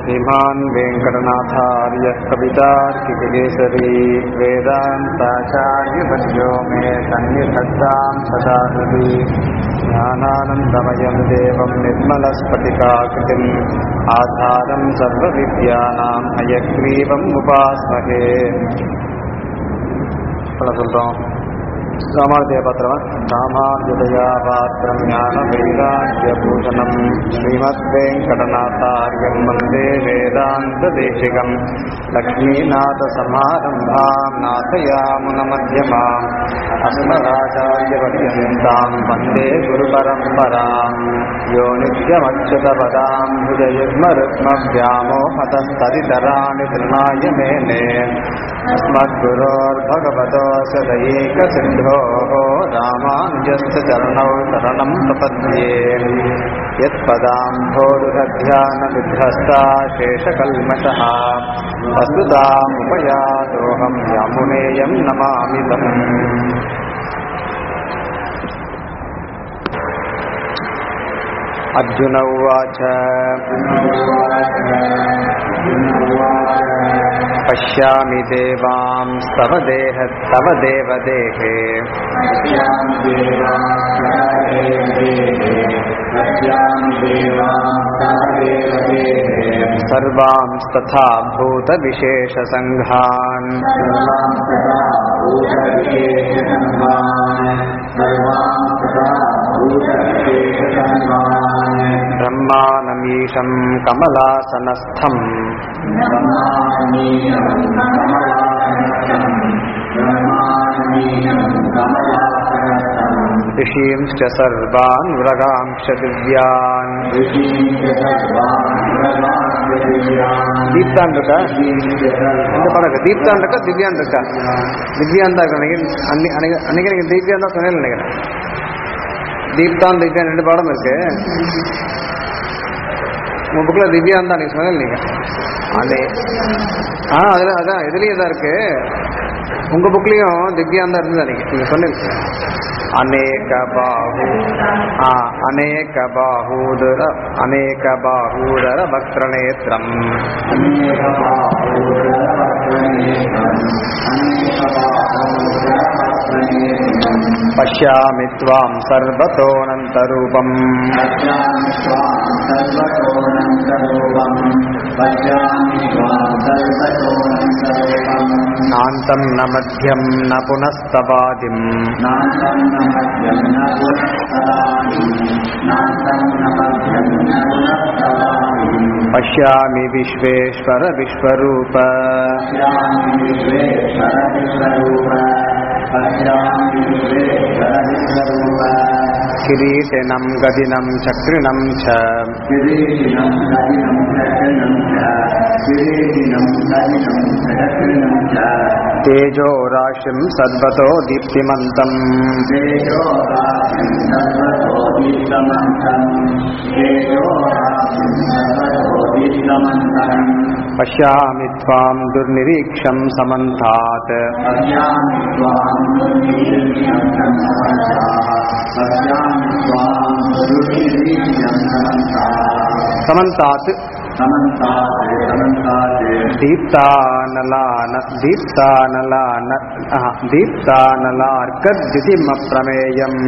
श्रीमान् वेङ्कटनाथार्यः कवितार्किककेसरी वेदान्ताचार्यवर्यो मे सन्निधत्तां सदा हृदि ज्ञानानन्दमयं देवं निर्मलस्फटिकाकृतिम् आधारं सर्वविद्यानाम् अयग्रीवम् उपास्महे சொல்றோம் ராமானுஜய பாத்திரம் ராமானுஜதயா பாத்திரம் ஞான வைராக்கியபூஷணம் ஸ்ரீமத் வெங்கடநாத்தாரியம் வந்தே வேதாந்த தேசிகம் லக்ஷ்மீநாத சமாரம்பாம் நாசயாமுனமத்தியமாம் அஸ்மராச்சாரியபர்யந்தாம் வந்தே குருபரம்பராம் யோ நித்யமச்சுதபதாம் भुजयुग्मरुग्मव्यामोहतस्तदितराणि तृणाय मेने अस्मद्गुरोर्भगवतोऽस्य दयैकसिन्धोः रामानुजस्य चरणौ शरणं प्रपद्ये यत्पदाम्भोरुहध्यानविध्वस्ता शेषकल्मषः वस्तुतामुपयातोऽहं यामुनेयं नमामि तम् अर्जुन उवाच पश्यामि देवांस्तव देह तव देवदेहे सर्वांस्तथा भूतविशेषसङ्घान् ब्रह्मानमीशं कमलासनस्थम् ऋषींश्च सर्वान् मृगांश्च दिव्यान् தீப்தான் இருக்கா இந்த படம் இருக்கா தீப்தான் இருக்கா திவ்யான் இருக்கா திவ்யான் தான் இருக்கு அன்னைக்கு அன்னைக்கு அன்னைக்கு நீங்கள் திவ்யான் தான் சொன்னேன்னு நினைக்கிறேன் தீப்தான் திவ்யான் ரெண்டு பாடம் இருக்கு உங்க புக்கில் திவ்யான் தான் நீங்கள் சொன்னேன் நீங்கள் அன்னை ஆ அதில் அதான் இதுலேயும் தான் இருக்கு உங்க புக்லேயும் திவ்யான் தான் இருந்தது நீங்கள் நீங்கள் சொன்னீங்க अनेक बाहु आ अनेक बाहूदर अनेक बाहूदर वक्त्रनेत्रम् पश्यामि त्वां सर्वतोऽनन्तरूपम् नान्तं न मध्यं न पुनस्तवादिम् पश्यामि विश्वेश्वर विश्वरूप किरीटिनं गदिनं चक्रिणं च तेजो राशिं सर्वतो दीप्तिमन्तम् पश्यामि त्वां दुर्निरीक्षं समन्तात् समन्तात् दीप्तानलान दीप्तानलान दीप्तानलार्कद्युतिमप्रमेयम्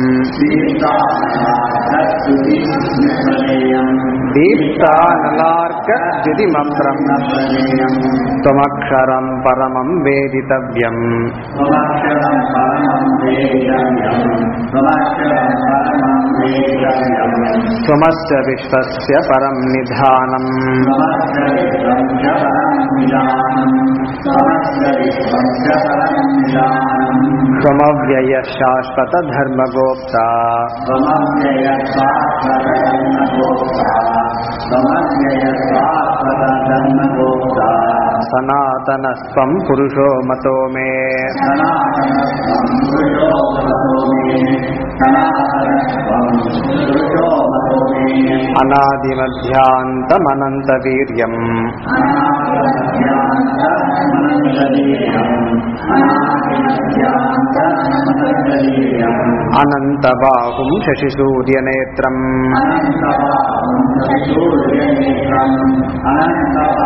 दीप्तानलार्कद्युतिमप्रमेयम् त्वमक्षरं परमं वेदितव्यम् त्वमस्य विश्वस्य परं निधानम् त्वमव्यय शाश्वतधर्मगोप्ता सनातनस्त्वं पुरुषो मतो मे अनादिमध्यान्तमनन्तवीर्यम् अनन्तबाहुं शशिसूर्यनेत्रम् अनन्तवाहुं शशिसूर्यनेत्रम् अनन्तवाहुं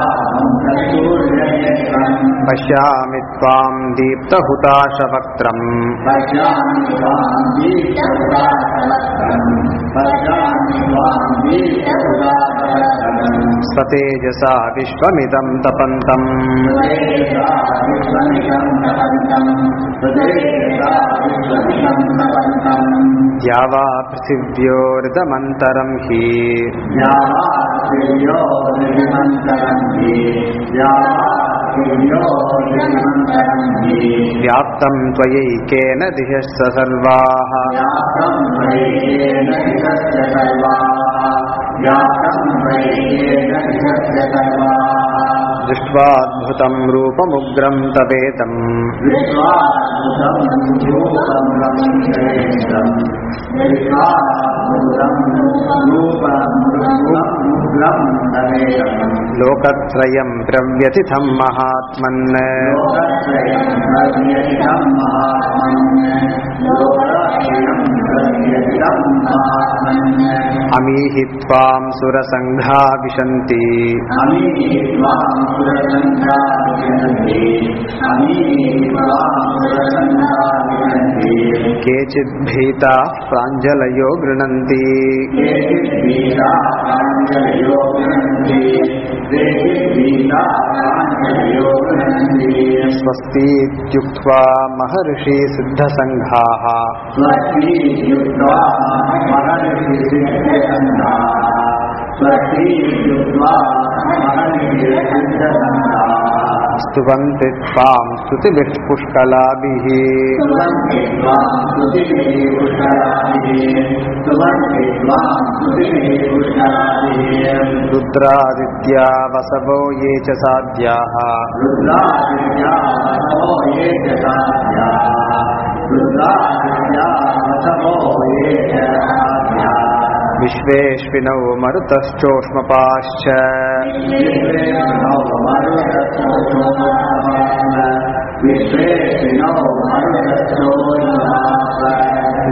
पश्यामि त्वां दीप्तहुताशवक्त्रम् पश्यामि त्वां दीप्तहुताशवक्त्रम् पश्यामि त्वां दीप्तहुताशवक्त्रम् स्वतेजसा विश्वमिदं तपन्तम् स्वदेशा विश्वमिदं तपन्तम् स्वदेशा विश्वमिदं तपन्तम् या वा पृथिव्योरिदमन्तरं हि यावास्यो निमन्तरं हि यावास्यो निमन्तरं हि व्याप्तं त्वयैकेन दिशश्च सर्वाः व्याप्तं वैकेन विधस्य सर्वाः व्याप्तं वैकेन विधस्य सर्वाः दृष्ट्वाद्भुतं रूपमुग्रं तवेदम् विश्वाद्भुतं रूपं रमणीयम् विश्वाद्भुतं रूपं रूपं तवेदम् लोकत्रयं प्रव्यथितं महात्मन् लोकत्रयं प्रव्यथितं महात्मन् लोकत्रयं प्रव्यथितं महात्मन् अमीहि त्वां सुरसङ्घा विशन्ति अमी त्वां सुरसङ्घा विशन्ति अमी त्वां सुरसङ्घा विशन्ति केचिद्भीताः प्राञ्जलयो गृह्णन्ति केचिद्भीता प्राञ्जलयो गृह्णन्ति केचिद्भीता प्राञ्जलयो गृह्णन्ति स्वस्तीत्युक्त्वा महर्षि सिद्धसङ्घाः स्वस्ति युक्त्वा महर्षिसिद्धसन्धाः स्वस्ति युक्त्वा महर्षिसिद्धसन्धाः स्तुवन्ति त्वां स्तुतिभिः पुष्कलाभिः सुवन्ति त्वां स्तुतिभिः पुष्कराभिः सुवन्ति त्वां स्तुतिभिः पुष्कराभिः रुद्रादित्या वसवो ये च साध्याः रुद्रादित्या वसवो ये च साध्याः रुद्रादित्या वसवो ये च साध्याः विश्वेश्विनौ मरुतश्चोष्मपाश्च विश्वेश्विनौ मरुतश्चोष्मपाश्च विश्वेश्विनौ मरुतश्चोष्मपाश्च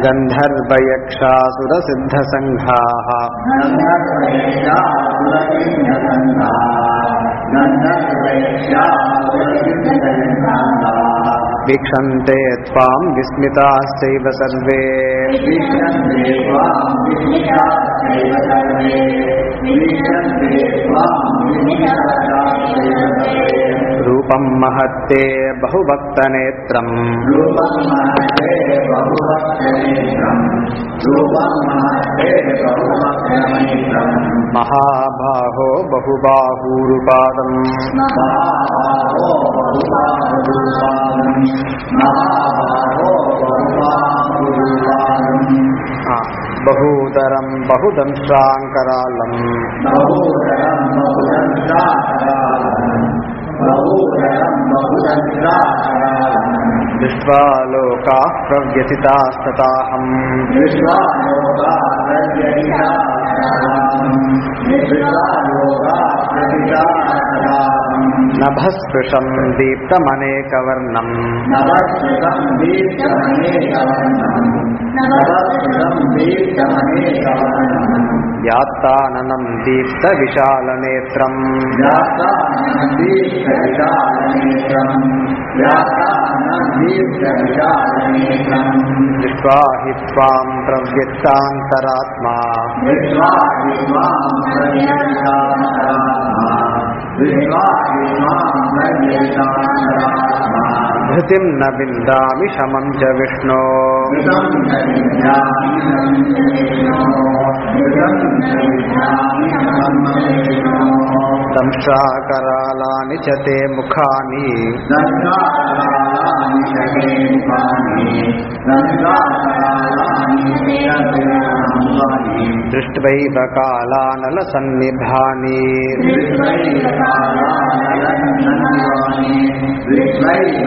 गन्धर्वयक्षासुरसिद्धसङ्घाः गन्धर्वयक्षा सुरसिद्धसन्धाः गन्धर्वयक्षा सुरसिद्धसन्धाः वीक्षन्ते त्वां विस्मिताश्चैव सर्वे वीक्षन्ते त्वां विस्मिताश्चैव सर्वे वीक्षन्ते त्वां विस्मिताश्चैव सर्वे रूपं महत्ते बहुभक्तनेत्रम् रूपं महत्ते बहुभक्तनेत्रम् रूपं महत्ते बहुभक्तनेत्रम् महाबाहो बहुबाहूरुपादम् महाभावो बहुबाहुरूपादम् महाभावो बहुबाहुरूपादम् हा, बहूदरं बहुदंशाङ्करालम् बहुधरं बहुदंशाकरालम् बहुधरं बहुदंशाकरालम् दृष्ट्वा लोकाः प्रव्यथितास्तताहम् विश्वायोगा प्रत्यधिकाकरालम् विश्वायोगा प्रतिकाकरालम् नभस्पृशं दीप्तमनेकवर्णम् नवस्कृतं दीप्तमनेकवर्णम् नवस्कृतं दीप्तमनेकवर्णम् व्यात्ताननं दीप्तविशालनेत्रम् व्यासानं दीप्तविशालनेत्रम् व्यासानं दीप्तविशालनेत्रम् दृष्ट्वा हि त्वां प्रव्यक्तान्तरात्मा विश्वा विश्वां प्रव्यक्तान्तरात्मा विश्वा विश्वां प्रव्यक्तान्तरात्मा धृतिं न विन्दामि शमं च विष्णो मृतं च विद्यामि मृतं च विद्यामि दंशाकरालानि च ते मुखानि दन्ताकरालानि च ते मुखानि दन्ताकरालानि च ते मुखानि दृष्ट्वैव कालानलसन्निभानि विश्वैव कालानलसन्निधानि विश्वैव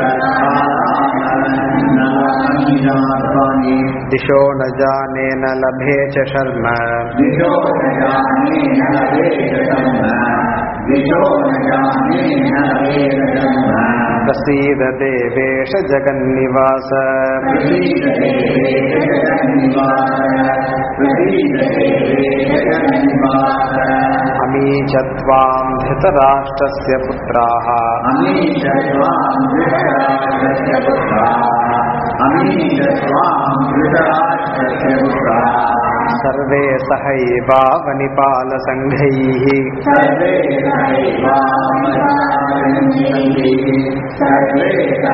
कालानलसन्निधानि दिशो न जाने न लभे च शर्म दिशो न जाने न लभे च जन्म दिशो न जाने न लभे च जन्म प्रसीद देवेश जगन्निवास प्रसीदते जगन्निवास प्रसीदते जगन्निवास अमी च त्वां धृतराष्ट्रस्य पुत्राः अमीशत्वां धृतराष्ट्रस्य पुत्राः अमीशत्वां धृतराष्ट्रस्य पुत्राः सर्वे सहैवावनिपालसङ्घैः सर्वे सहैवामनिपालसङ्घैः सर्वे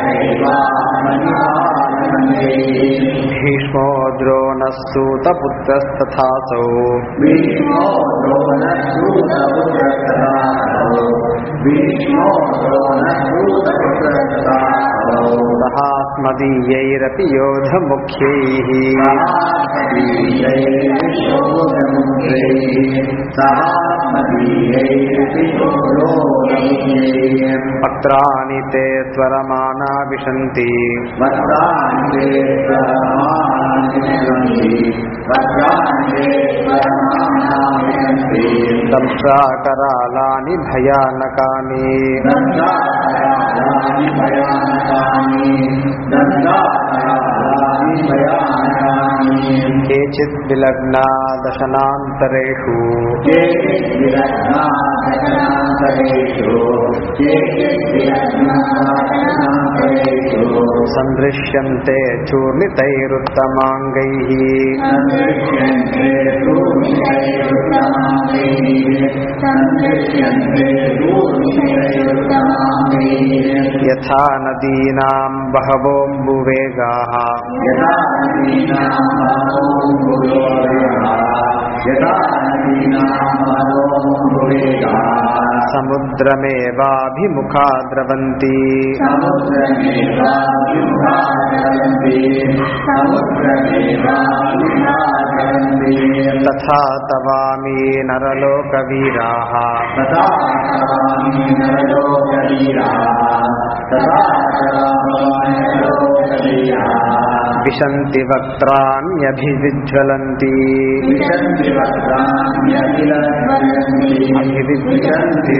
सहैवामनिपालसङ्घैः भीष्मो द्रोणः सूतपुत्रस्तथासौ भीष्मो द्रोणसूतपुत्रस्तथासौ भीष्मो द्रोणसूतपुत्रस्तथासौ सहास्मदीयैरपि योधमुख्यैः पत्राणि ते त्वरमाना विशन्ति दंशाकरालानि भयानकानि केचित् विलग्ना दशनान्तरेषु सन्दृश्यन्ते चूर्णितैरुत्तमाङ्गैः यथा नदीनां बहवोऽम्बुवेगाः यदा नदीनां यदा नदीनां समुद्रमेवाभिमुखा द्रवन्ति तथा तवामि नरलोकवीराः विशन्ति वक्त्राण्यभिविज्वलन्ति अभिविज्वलन्ति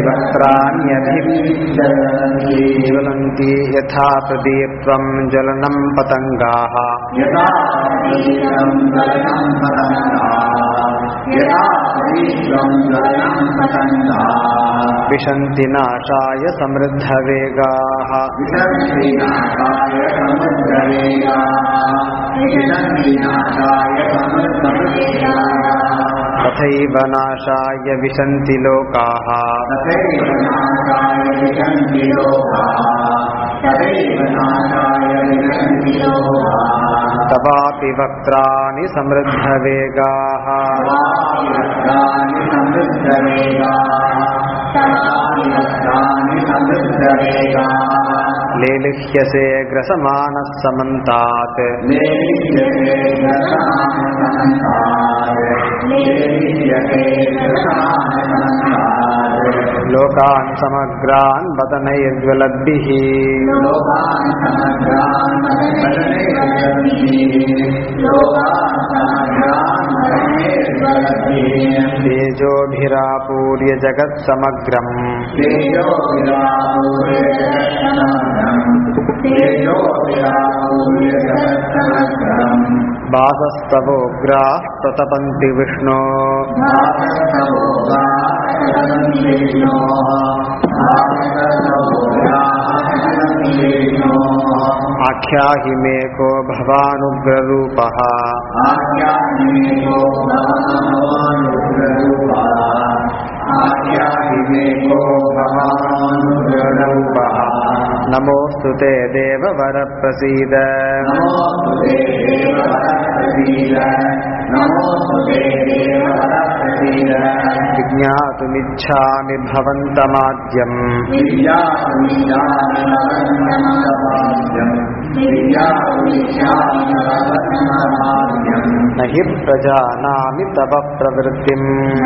वक्त्राण्यभिविज्वलन्ति यथा प्रदीप्त्वं ज्वलनं पतङ्गाः यदा प्रदीपं गगनं पतङ्गाः यदा प्रदीपं गगनं पतङ्गाः विशन्ति नाशाय समृद्धवेगाः विशन्तिनाशाय समुद्रवेगाः विशन्तिनाशाय समुद्रवेगाः तथैव नाशाय विशन्ति लोकाः तथैव नाशाय विशन्ति लोकाः तथैव नाशाय विशन्ति लोकाः तवापि वक्त्राणि समृद्धवेगाः समाविरक्तानि समृद्धवेगाः समाविरक्तानि समृद्धवेगाः लेलिह्यसे ग्रसमानः समन्तात् लेलिह्यते ग्रसमानसमन्तात् लेलिह्यते ग्रसमानसमन्तात् लोकान् समग्रान् वदनैर्ज्वलद्भिः लोकान् समग्रान् वदनैर्ज्वलद्भिः लोकान् समग्रान् वदनैर्ज्वलद्भिः तेजोभिरापूर्य जगत्समग्रम् तेजो समग्रम् वासस्तवोग्राः प्रतपन्ति विष्णो आख्याहि मे को भवानुग्ररूपः नमोऽस्तु ते देववरप्रसीद विज्ञातुमिच्छामि भवन्तमाद्यम् न हि प्रजानामि तव प्रवृत्तिम्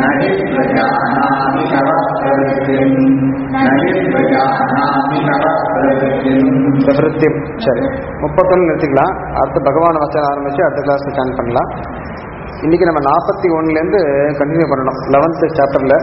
பிரவருத்தி சரி முப்பத்தொன்னு நிறுத்திக்கலாம் அடுத்து பகவான் வச்சனம் ஆரம்பிச்சு அடுத்த கிளாஸ் ஸ்டாண்ட் பண்ணலாம் இன்னைக்கு நம்ம நாற்பத்தி ஒன்னுலேருந்து கண்டினியூ பண்ணணும் லெவன்த்து சாப்டரில்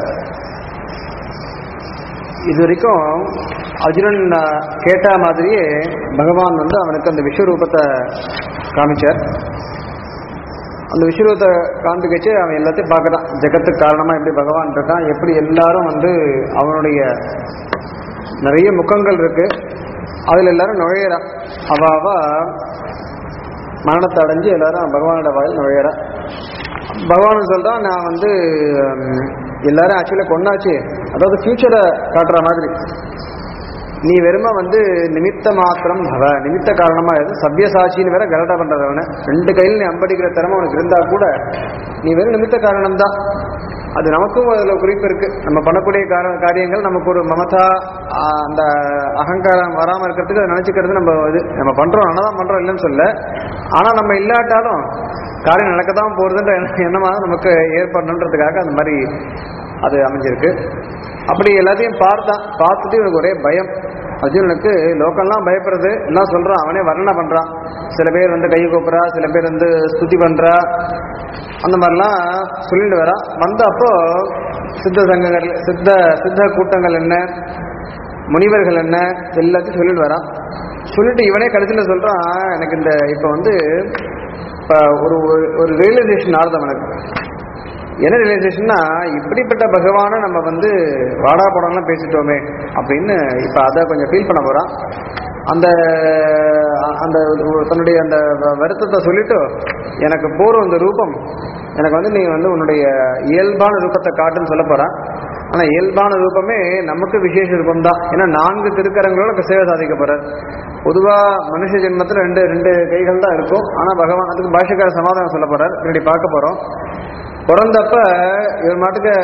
இது வரைக்கும் அர்ஜுனன் அஹ், கேட்ட மாதிரியே பகவான் வந்து அவனுக்கு அந்த விஸ்வரூபத்தை காமிச்சார் அந்த விஸ்வரூபத்தை காண்பிக்கச்சு அவன் எல்லாத்தையும் பார்க்கறான் ஜெகத்துக்கு காரணமா எப்படி பகவான் இருக்கான் எப்படி எல்லாரும் வந்து அவனுடைய நிறைய முகங்கள் இருக்கு அதுல எல்லாரும் நுழையிறா அவ அவ மரணத்தை அடைஞ்சு எல்லாரும் பகவானோட வாயில் நுழையிறா பகவான் சொல்றான் நான் வந்து ஹம், எல்லாரும் ஆக்சுவலி கொண்டாச்சு அதாவது ஃபியூச்சரை காட்டுற மாதிரி நீ வெறும வந்து நிமித்த மாத்திரம் பவ நிமித்த காரணமா இரு சவ்யசாட்சின்னு வேற கலட்டா பண்றது அவனை ரெண்டு கையில் நீ அம்படிக்கிற திறமை உனக்கு இருந்தா கூட நீ வெறும் நிமித்த காரணம் தான் அது நமக்கும் அதுல குறிப்பு இருக்கு நம்ம பண்ணக்கூடிய கார- காரியங்கள் நமக்கு ஒரு மமதா ஆஹ், அந்த அகங்காரம் வராம இருக்கிறதுக்கு அதை நினைச்சுக்கிறது நம்ம இது நம்ம பண்றோம் நல்லதான் பண்றோம் இல்லைன்னு சொல்ல ஆனா நம்ம இல்லாட்டாலும் காரியம் நடக்க தான் போறதுன்ற எண்ணமாக நமக்கு ஏற்படணுன்றதுக்காக அந்த மாதிரி அது அமைஞ்சிருக்கு அப்படி எல்லாத்தையும் பார்த்தான் பார்த்துட்டு இவனுக்கு ஒரே பயம் அர்ஜுனனுக்கு லோக்கம்லாம் பயப்படுறது எல்லாம் சொல்றான் அவனே வர்ணனை பண்றான் சில பேர் வந்து கை கூப்புறா சில பேர் வந்து ஸ்துதி பண்றா அந்த மாதிரிலாம் சொல்லிட்டு வரா வந்த அப்போ சித்த சங்கங்கள் சித்த சித்த கூட்டங்கள் என்ன முனிவர்கள் என்ன எல்லாத்தையும் சொல்லிட்டு வரான் சொல்லிட்டு இவனே கடைசியில் சொல்றான் எனக்கு இந்த இப்போ வந்து இப்போ ஒரு ஒரு- ஒரு ரியலைசேஷன் ஆகுது அவனுக்கு என்ன ரியலைசேஷன்னா இப்படிப்பட்ட பகவானை நம்ம வந்து வாடா படம்லாம் பேசிட்டோமே அப்படின்னு இப்போ அதை கொஞ்சம் ஃபீல் பண்ண போறான் அந்த அந்த ஒரு- தன்னுடைய அந்த வ- வருத்தத்தை சொல்லிட்டு எனக்கு போரும் இந்த ரூபம் எனக்கு வந்து நீ வந்து உன்னுடைய இயல்பான ரூபத்தை காட்டுன்னு சொல்ல போறான் ஆனா இயல்பான ரூபமே நமக்கு விசேஷ ரூபம் தான் ஏன்னா நான்கு திருக்கரங்களோட சேவை சாதிக்க போறார் பொதுவா மனுஷ ஜென்மத்துல ரெண்டு ரெண்டு கைகள் தான் இருக்கும் ஆனா பகவான் அதுக்கு பாஷக்கார சமாதானம் சொல்ல போறார் இப்படி பார்க்க போறோம் பிறந்தப்ப இவர் மாட்டுக்கு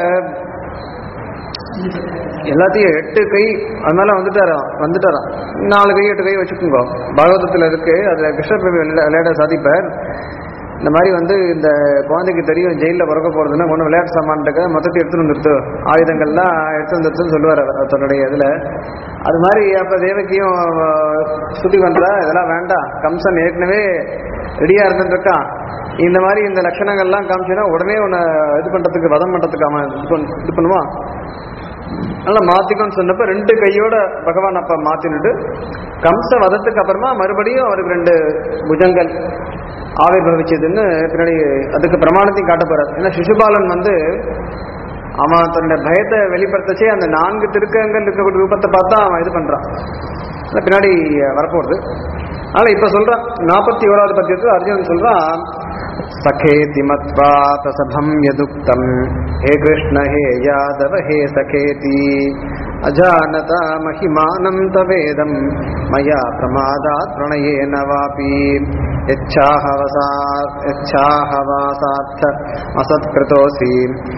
எல்லாத்தையும் எட்டு கை அதனால வந்துட்டாராம் வந்துட்டாராம் நாலு கை எட்டு கை வச்சுக்கோங்க பாகவதத்தில் இருக்கு அதுல கிருஷ்ண பிரபு விளையாட சாதிப்பார் இந்த மாதிரி வந்து இந்த குழந்தைக்கு தெரியும் ஜெயிலில் பிறக்க போறதுன்னா ஒன்றும் விளையாட்டு சாமான்ட்டுக்க மொத்தத்தை எடுத்துட்டு வந்துருத்து ஆயுதங்கள்லாம் எடுத்து வந்துருத்துன்னு சொல்லுவார் அவர் தன்னுடைய இதில் அது மாதிரி அப்போ தேவகியும் அஹ், சுத்தி பண்றா இதெல்லாம் வேண்டாம் கம்சன் ஏற்கனவே ரெடியா இருந்துருக்கான் இந்த மாதிரி இந்த லட்சணங்கள்லாம் காமிச்சுன்னா உடனே உன்னை இது பண்றதுக்கு வதம் பண்றதுக்கு அவன் இது பண்ண- இது பண்ணுவான் நல்லா மாத்திக்கோன்னு சொன்னப்ப ரெண்டு கையோட பகவான் அப்ப மாத்தினுட்டு கம்ச வதத்துக்கு அப்புறமா மறுபடியும் அவருக்கு ரெண்டு புஜங்கள் ஆவிர்வவிச்சதுன்னு பின்னாடி அதுக்கு பிரமாணத்தையும் காட்ட போறார் ஏன்னா சிசுபாலன் வந்து அவன் தன்னுடைய பயத்தை வெளிப்படுத்தச்சே அந்த நான்கு திருக்கங்கள் இருக்கக்கூடிய ரூபத்தை பார்த்தா அவன் இது பண்றான் அது பின்னாடி வரப்போகுது அதனால இப்ப சொல்றான் நாற்பத்தி ஓராவது பத்தியத்தில் அர்ஜுனன் சொல்றான் सखेति मत्वा तसभं यदुक्तं हे कृष्ण हे यादव हे सखेति अजानता महिमानं तवेदं मया प्रमादात् प्रणयेन वापि यच्छाहवसा यच्छाहवासार्थ असत्कृतोऽसि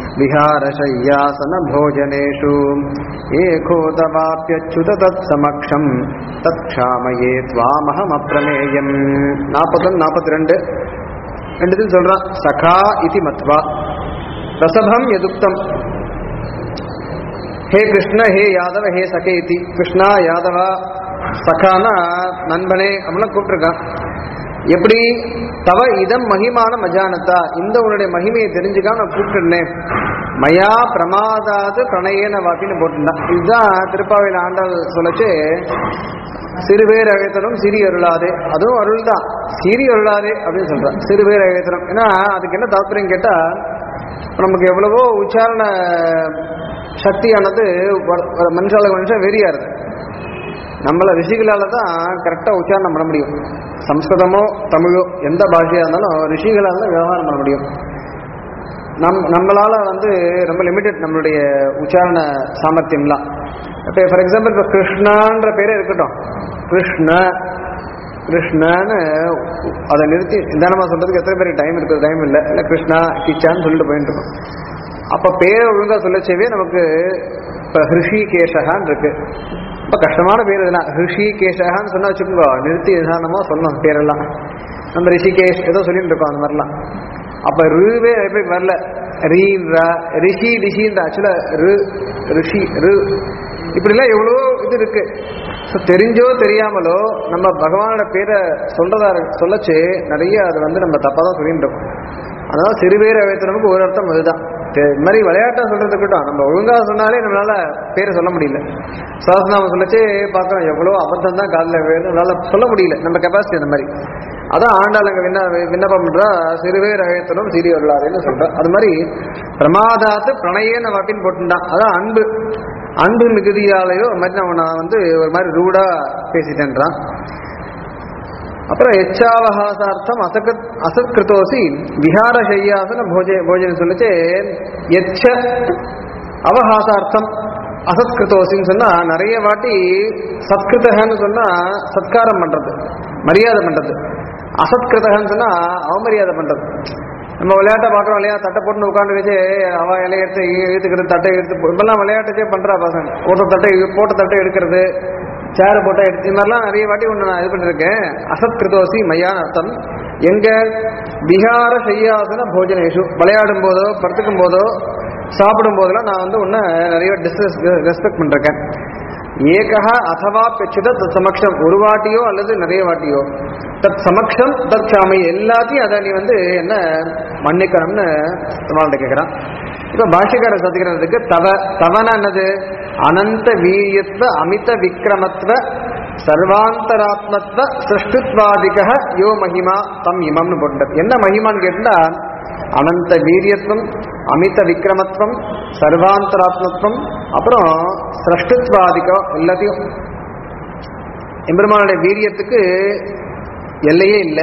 विहारशय्यासनभोजनेषु एकोदवाप्यच्युत तत्समक्षं तत्क्षामये त्वामहमप्रमेयम् நாற்பத்தொன்று நாற்பத்தி ரெண்டு ரெண்டுத்தையும் சொல்றான் சகா இதி மத்வா ரசபம் எதுக்தம் ஹே கிருஷ்ண ஹே யாதவ ஹே சகே இதி கிருஷ்ணா யாதவா சகானா நண்பனே அப்படிலாம் கூப்பிட்டுருக்கான் எப்படி தவ இதம் மகிமான மஜானதா இந்த உன்னுடைய மகிமையை தெரிஞ்சுக்காம நான் கூப்பிட்டுருந்தேன் மயா பிரமாதாது பிரணயேன வாக்கின்னு போட்டிருந்தான் இதுதான் திருப்பாவையில் ஆண்டாள் சொல்லச்சு சிறுபேர் அழைத்தலும் சிறி அருளாதே அதுவும் அருள் தான் சிறி அருளாதே அப்படின்னு சொல்றான் சிறுபேர் அழைத்தலும் ஏன்னா அதுக்கு என்ன தாத்பரியம் கேட்டா இப்ப நமக்கு எவ்வளவோ உச்சாரண சக்தியானது வ- வ- மனுஷாளுக்கு மனுஷன் வெறியா இருக்கு நம்மள ரிஷிகளால தான் கரெக்டாக உச்சாரணம் பண்ண முடியும் சம்ஸ்கிருதமோ தமிழோ எந்த பாஷையாக இருந்தாலும் ரிஷிகளால் தான் விவகாரம் பண்ண முடியும் நம் நம்மளால வந்து ரொம்ப லிமிட்டட் நம்மளுடைய உச்சாரண சாமர்த்தியம்லாம் இப்போ ஃபார் எக்ஸாம்பிள் இப்போ கிருஷ்ணான்ற பேரே இருக்கட்டும் கிருஷ்ண கிருஷ்ணன்னு அதை நிறுத்தி நிதானமாக சொல்றதுக்கு எத்தனை பேருக்கு டைம் இருக்குது டைம் இல்லை இல்லை கிருஷ்ணா கிச்சான்னு சொல்லிட்டு போயிட்டு இருக்கோம் அப்போ பேரை ஒழுங்கா சொல்லச்சவே நமக்கு இப்போ ஹிருஷிகேஷகான்னு இருக்கு ரொம்ப கஷ்டமான பேர் இதெல்லாம் ஹிருஷிகேஷகான்னு சொன்னா வச்சுக்கோங்க நிறுத்தி நிதானமாக சொல்லணும் பேரெல்லாம் நம்ம ரிஷிகேஷ் ஏதோ சொல்லிட்டு இருக்கோம் அந்த மாதிரிலாம் அப்ப ருவே எப்படி வரல ரீன்றா ரிஷி ரிஷின்ற ஆக்சுவலா ரு ரிஷி ரு இப்படிலாம் எவ்வளோ இது இருக்கு ஸோ தெரிஞ்சோ தெரியாமலோ நம்ம பகவானோட பேரை சொல்றதா இருக்கு- சொல்லச்சு நிறைய அது வந்து நம்ம தப்பாக தான் சொல்லிட்டு இருக்கோம் அதனால சிறுபேர் அழைத்தனமுக்கு ஒரு அர்த்தம் அதுதான் தெ- இது மாதிரி விளையாட்டா சொல்றது இருக்கட்டும் நம்ம ஒழுங்கா சொன்னாலே நம்மளால பேரை சொல்ல முடியல சஹஸ்ரநாமம் சொல்லச்சே பார்க்குறோம் எவ்வளோ அபத்தம் தான் காலில் வேணும் நம்மளால சொல்ல முடியல நம்ம கெப்பாசிட்டி அந்த மாதிரி அதான் ஆண்டாளங்க விண்ண விண்ணப்பம் பண்றா சிறுவே ரகத்திலும் சிறியவர்களாருன்னு சொல்ற அது மாதிரி பிரமாதாத்து பிரணயன அப்படின்னு போட்டுட்டான் அதான் அன்பு அன்பு மிகுதியாலேயோ ஒரு மாதிரி நான் நான் வந்து ஒரு மாதிரி ரூடா பேசிட்டேன்றான் அப்புறம் எச்சாவகாசார்த்தம் அசகத் அசத்கிருதோசி விஹார சையாசன போஜ போஜனம் சொல்லிச்சு எச்ச அவகாசார்த்தம் அசத்கிருதோசின்னு சொன்னா நிறைய வாட்டி சத்கிருதகன்னு சொன்னா சத்காரம் பண்றது மரியாதை பண்றது அசத்கிருதகன்னு சொன்னா அவமரியாதை பண்றது நம்ம விளையாட்டை பார்க்குறோம் இல்லையா தட்டை போட்டு உட்காந்து வச்சு அவ இலைய எடுத்து இழுத்துக்கிறது தட்டை எடுத்து இப்பெல்லாம் விளையாட்டுச்சே பண்றா பசங்க போட்ட தட்டை போட்ட தட்டை எடுக்கிறது சேர் போட்டா எடுத்து இது மாதிரிலாம் நிறைய வாட்டி ஒன்று நான் இது பண்ணிருக்கேன் அசத்கிருதோசி மையான் அர்த்தம் எங்க பிகார செய்யாசன போஜனேஷு விளையாடும் போதோ படுத்துக்கும் போதோ சாப்பிடும் போதெல்லாம் நான் வந்து உன்னை நிறைய டிஸ்ரெஸ் ரெஸ்பெக்ட் பண்ணிருக்கேன் ஏகா அதவா பெச்சுத தத் சமக்ஷம் ஒரு வாட்டியோ அல்லது நிறைய வாட்டியோ தத் சமக்ஷம் தத் சாமி எல்லாத்தையும் அதை நீ வந்து என்ன மன்னிக்கணும்னு பெருமாள்கிட்ட கேட்குறான் இப்போ பாஷ்யக்கார சதிக்கிறதுக்கு தவ தவனா என்னது அனந்த வீரியத்வ அமித விக்ரமத்வ சர்வாந்தராத்மத்வ சிருஷ்டுத்வாதிக யோ மகிமா தம் இமம்னு போட்டுட்டது என்ன மகிமான்னு கேட்டா அனந்த வீரியத்துவம் அமித விக்ரமத்துவம் சர்வாந்தராத்மத்துவம் அப்புறம் சிருஷ்டுத்வாதிகம் எல்லாத்தையும் எம்பெருமானுடைய வீரியத்துக்கு எல்லையே இல்லை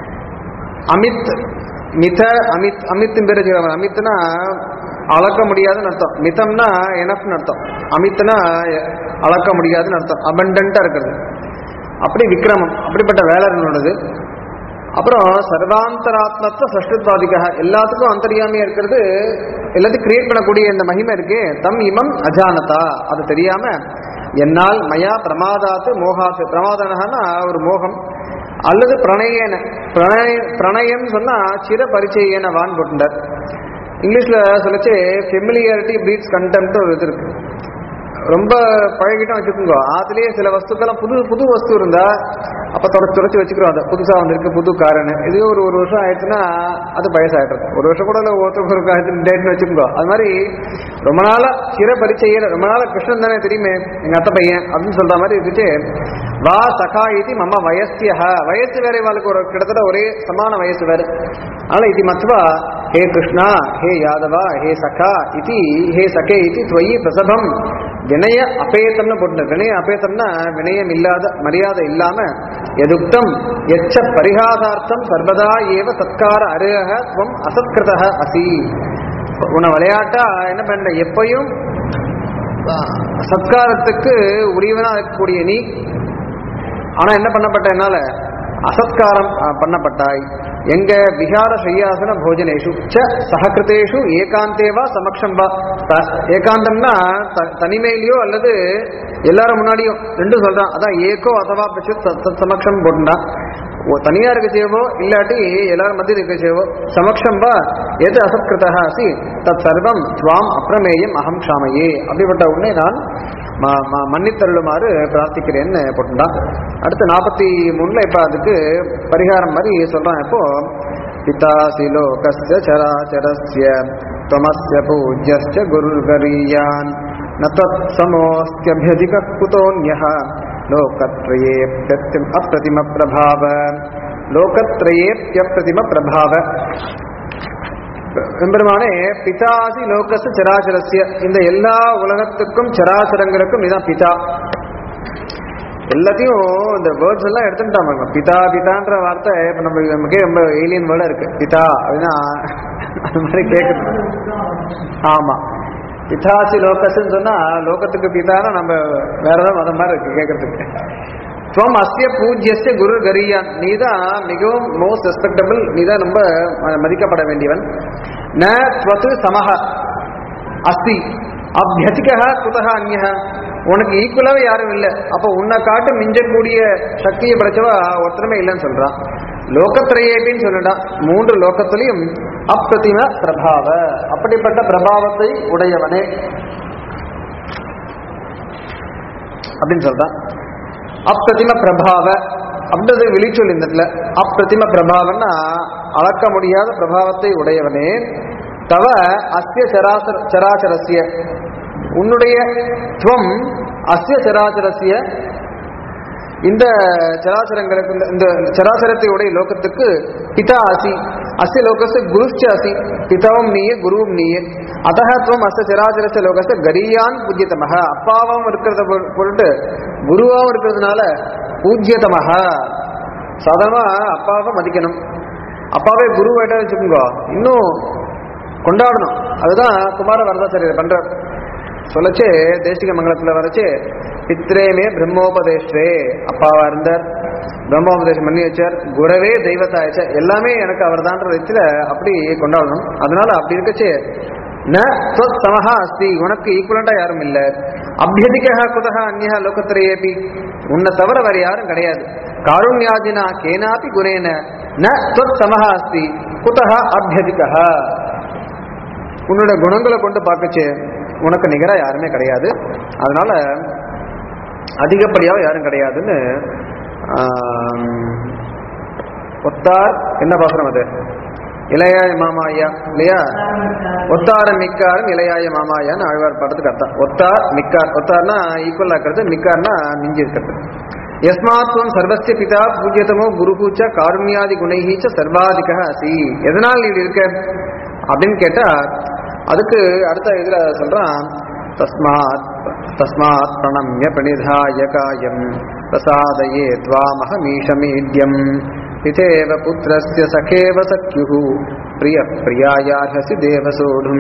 அமித் மித அமித் அமித்தின் பேர் வச்சுக்கிறாங்க அமித்னா அளக்க முடியாதுன்னு அர்த்தம் மிதம்னா எனப்னு அர்த்தம் அமித்னா அளக்க முடியாதுன்னு அர்த்தம் அபண்டண்டா இருக்கிறது அப்படி விக்ரமம் அப்படிப்பட்ட வேலரனோடது அப்புறம் சர்வாந்தராத்மத்துவ சஷ்டுத்வாதிகா எல்லாத்துக்கும் அந்தரியாமையா இருக்கிறது எல்லாத்தையும் கிரியேட் பண்ணக்கூடிய இந்த மகிமை இருக்கு தம் இமம் அஜானதா அது தெரியாம என்னால் மயா பிரமாதாத்து மோகாத்து பிரமாதனகனா ஒரு மோகம் அல்லது பிரணயன பிரணய பிரணயம் சொன்னா சிற பரிச்சயன வான் போட்டுட்டார் இங்கிலீஷ்ல சொல்லச்சு ஃபெமிலியாரிட்டி பீட்ஸ் கண்டெம்ட் ஒரு இது இருக்கு ரொம்ப பழகிட்டோம் வச்சுக்கோங்க அதுலயே சில வஸ்துக்கெல்லாம் புது புது வஸ்து இருந்தா அப்ப தொடச்சு தொடச்சு வச்சுக்கிறோம் அதை புதுசா வந்திருக்கு புது காரன்னு இதுவே ஒரு ஒரு வருஷம் ஆயிடுச்சுன்னா அது பயசாயிடுறது ஒரு வருஷம் கூட இல்லை ஒருத்தருக்கு ஒரு டேட்னு வச்சுக்கோங்க அது மாதிரி ரொம்ப நாளா சிற பரிச்சையில ரொம்ப நாளா கிருஷ்ணன் தானே தெரியுமே எங்க அத்தை பையன் அப்படின்னு சொல்ற மாதிரி இருந்துச்சு வா சகா இது மம்ம வயசிய வயசு வேற இவாளுக்கு ஒரு கிட்டத்தட்ட ஒரே சமான வயசு வேற அதனால இது மத்வா ஹே கிருஷ்ணா ஹே யாதவா ஹே சகா இது ஹே சகே இது துவயி பிரசபம் வினய அபேதம்னு போட்டு வினய அபேதம்னா வினயம் இல்லாத மரியாதை இல்லாம எதுக்தம் எச்ச பரிகாசார்த்தம் சர்வதா ஏவ சத்கார அருக துவம் அசத்கிருத அசி உன்னை விளையாட்டா என்ன பண்ண எப்பயும் சத்காரத்துக்கு உரியவனா இருக்கக்கூடிய நீ ஆனா என்ன பண்ணப்பட்ட என்னால அசத்காரம் பண்ணப்பட்டாய் எங்க விகார சையாசன போஜனேஷு ச சககிருத்தேஷு ஏகாந்தேவா சமக்ஷம் வா ஏகாந்தம்னா த- தனிமையிலயோ அல்லது எல்லாரும் முன்னாடியும் ரெண்டும் சொல்றான் அதான் ஏகோ அதவா பட்ச தத் சமக்ஷம் போட்டுண்டா ஓ தனியா இருக்க செய்வோ இல்லாட்டி எல்லாரும் மத்தியில் இருக்க செய்வோ சமக்ஷம் வா எது அசத்கிருதா அசி தத் சர்வம் துவாம் அப்பிரமேயம் அகம் க்ஷாமையே அப்படிப்பட்ட உன்னை நான் ம- ம- மன்னித்தருளுமாறு பிரார்த்திக்கிறேன்னு போட்டுட்டான் அடுத்து நாற்பத்தி மூணுல இப்ப அதுக்கு பரிகாரம் மாதிரி சொல்றான் இப்போ பிதாசி லோகஸ்ய சராச்சரஸ்ய त्वमस्य पूज्यश्च गुरुर्गरीयान् न तत्समोऽस्त्यभ्यधिकः कुतोऽन्यः लोकत्रयेऽप्यत्य अप्रतिमप्रभाव लोकत्रयेऽप्यप्रतिमप्रभाव எம்பெருமானே பிதாசி லோகச சராச்சரஸ்ய இந்த எல்லா உலகத்துக்கும் சராச்சரங்களுக்கும் இதான் பிதா எல்லாத்தையும் இந்த வேர்ட்ஸ் எல்லாம் எடுத்துட்டான் பாருங்க பிதா பிதான்ற வார்த்தை இப்ப நம்ம நமக்கே ரொம்ப ஏலியன் வேர்டா இருக்கு பிதா அப்படின்னா அது மாதிரி கேட்குது ஆமா பிதாசி லோகஸ்ன்னு சொன்னா லோகத்துக்கு பிதானா நம்ம வேற ஏதாவது மதம் மாதிரி இருக்கு கேட்கறதுக்கு துவம் அஸ்ய பூஜ்யஸ்ய குரு கரியான் நீதான் மிகவும் மோஸ்ட் ரெஸ்பெக்டபிள் நீதான் ரொம்ப ம- மதிக்கப்பட வேண்டியவன் ந துவத்து சமஹ அஸ்தி அபியதிக குதக அந்நிய உனக்கு ஈக்குவலாவே யாரும் இல்லை அப்போ உன்னை காட்டு மிஞ்சக்கூடிய சக்தியை படைச்சவா ஒருத்தருமே இல்லைன்னு சொல்றான் லோகத்திரையேபின்னு சொல்லிட்டான் மூன்று லோகத்திலையும் அப்பிரதிம பிரபாவ அப்படிப்பட்ட பிரபாவத்தை உடையவனே அப்படின்னு சொல்றான் அப்பிரதிம பிரபாவ அப்படின்றது வெளிச்சொல் இந்த இடத்துல அப்பிரதிம பிரபாவன்னா அளக்க முடியாத பிரபாவத்தை உடையவனே தவ அஸ்ய சராசர சராச்சரஸ்ய உன்னுடைய துவம் அஸ்ய சராச்சரஸ்ய இந்த சராசரங்களுக்கு இந்த- இந்த சராசரத்தை உடைய லோகத்துக்கு பிதா அசி அஸ்ய லோகஸ்ய குருஷ்ச அசி பிதாவும் நீயே குருவும் நீயே அத்தக துவம் அஸ்ய சராசரஸ்ய லோகஸ்ய கரியான் பூஜ்யதமக அப்பாவும் இருக்கிறத பொரு- பொருட்டு குருவாவும் இருக்கிறதுனால பூஜ்யதமக சாதாரணமா அப்பாவை மதிக்கணும் அப்பாவே குருவாயிட்டா வச்சுக்கோங்க இன்னும் கொண்டாடணும் அதுதான் குமார வரதாச்சாரியர் பண்ற சொல்லச்சே தேசிக மங்கலத்துல வரச்சே பித்ரேமே பிரம்மோபதேஷ்டே அப்பாவா இருந்தார் பிரம்மோபதேசம் பண்ணி வச்சார் குரவே தெய்வத்தாயச்ச எல்லாமே எனக்கு அவர் தான்ற விதத்துல அப்படி கொண்டாடணும் அதனால அப்படி இருக்கச்சே ந ஸ்வத் சமஹா அஸ்தி உனக்கு ஈக்குவலண்டா யாரும் இல்ல அபியதிகா குதகா அந்நியா லோகத்திரையேபி உன்னை தவிர வேற யாரும் கிடையாது காருண்யாதினா கேனாபி குணேன ந ஸ்வத் சமஹா அஸ்தி குதகா அபியதிகா உன்னோட குணங்களை கொண்டு பார்க்கச்சு உனக்கு நிகரா யாருமே கிடையாது அதனால அதிகப்படியாக யாரும் கிடையாதுன்னு ஆம், ஒத்தார் என்ன பாசுரம் அது இளையாய மாமாயா இல்லையா ஒத்தாரம் மிக்காரும் இளையாய மாமாயான்னு ஆழ்வார் பாடத்துக்கு அர்த்தம் ஒத்தார் மிக்கார் ஒத்தார்னா ஈக்குவல் ஆக்கிறது மிக்கார்னா மிஞ்சி இருக்கிறது யஸ்மாத்வம் சர்வஸ்ய பிதா பூஜ்யதமோ குருபூச்ச காருண்யாதி குணைஹீச்ச சர்வாதிக அசி எதனால் நீ இப்படி இருக்க அப்படின்னு கேட்டா அதுக்கு அடுத்த இதுல சொல்றான் தஸ்மாத் தஸ்மாத் பிரணம்ய பிரணிதாய காயம் பிரசாதயே त्वामहमीशमीड्यम् पितेव पुत्रस्य सखेव सख्युः प्रियः प्रियायार्हसि देवसोढुम्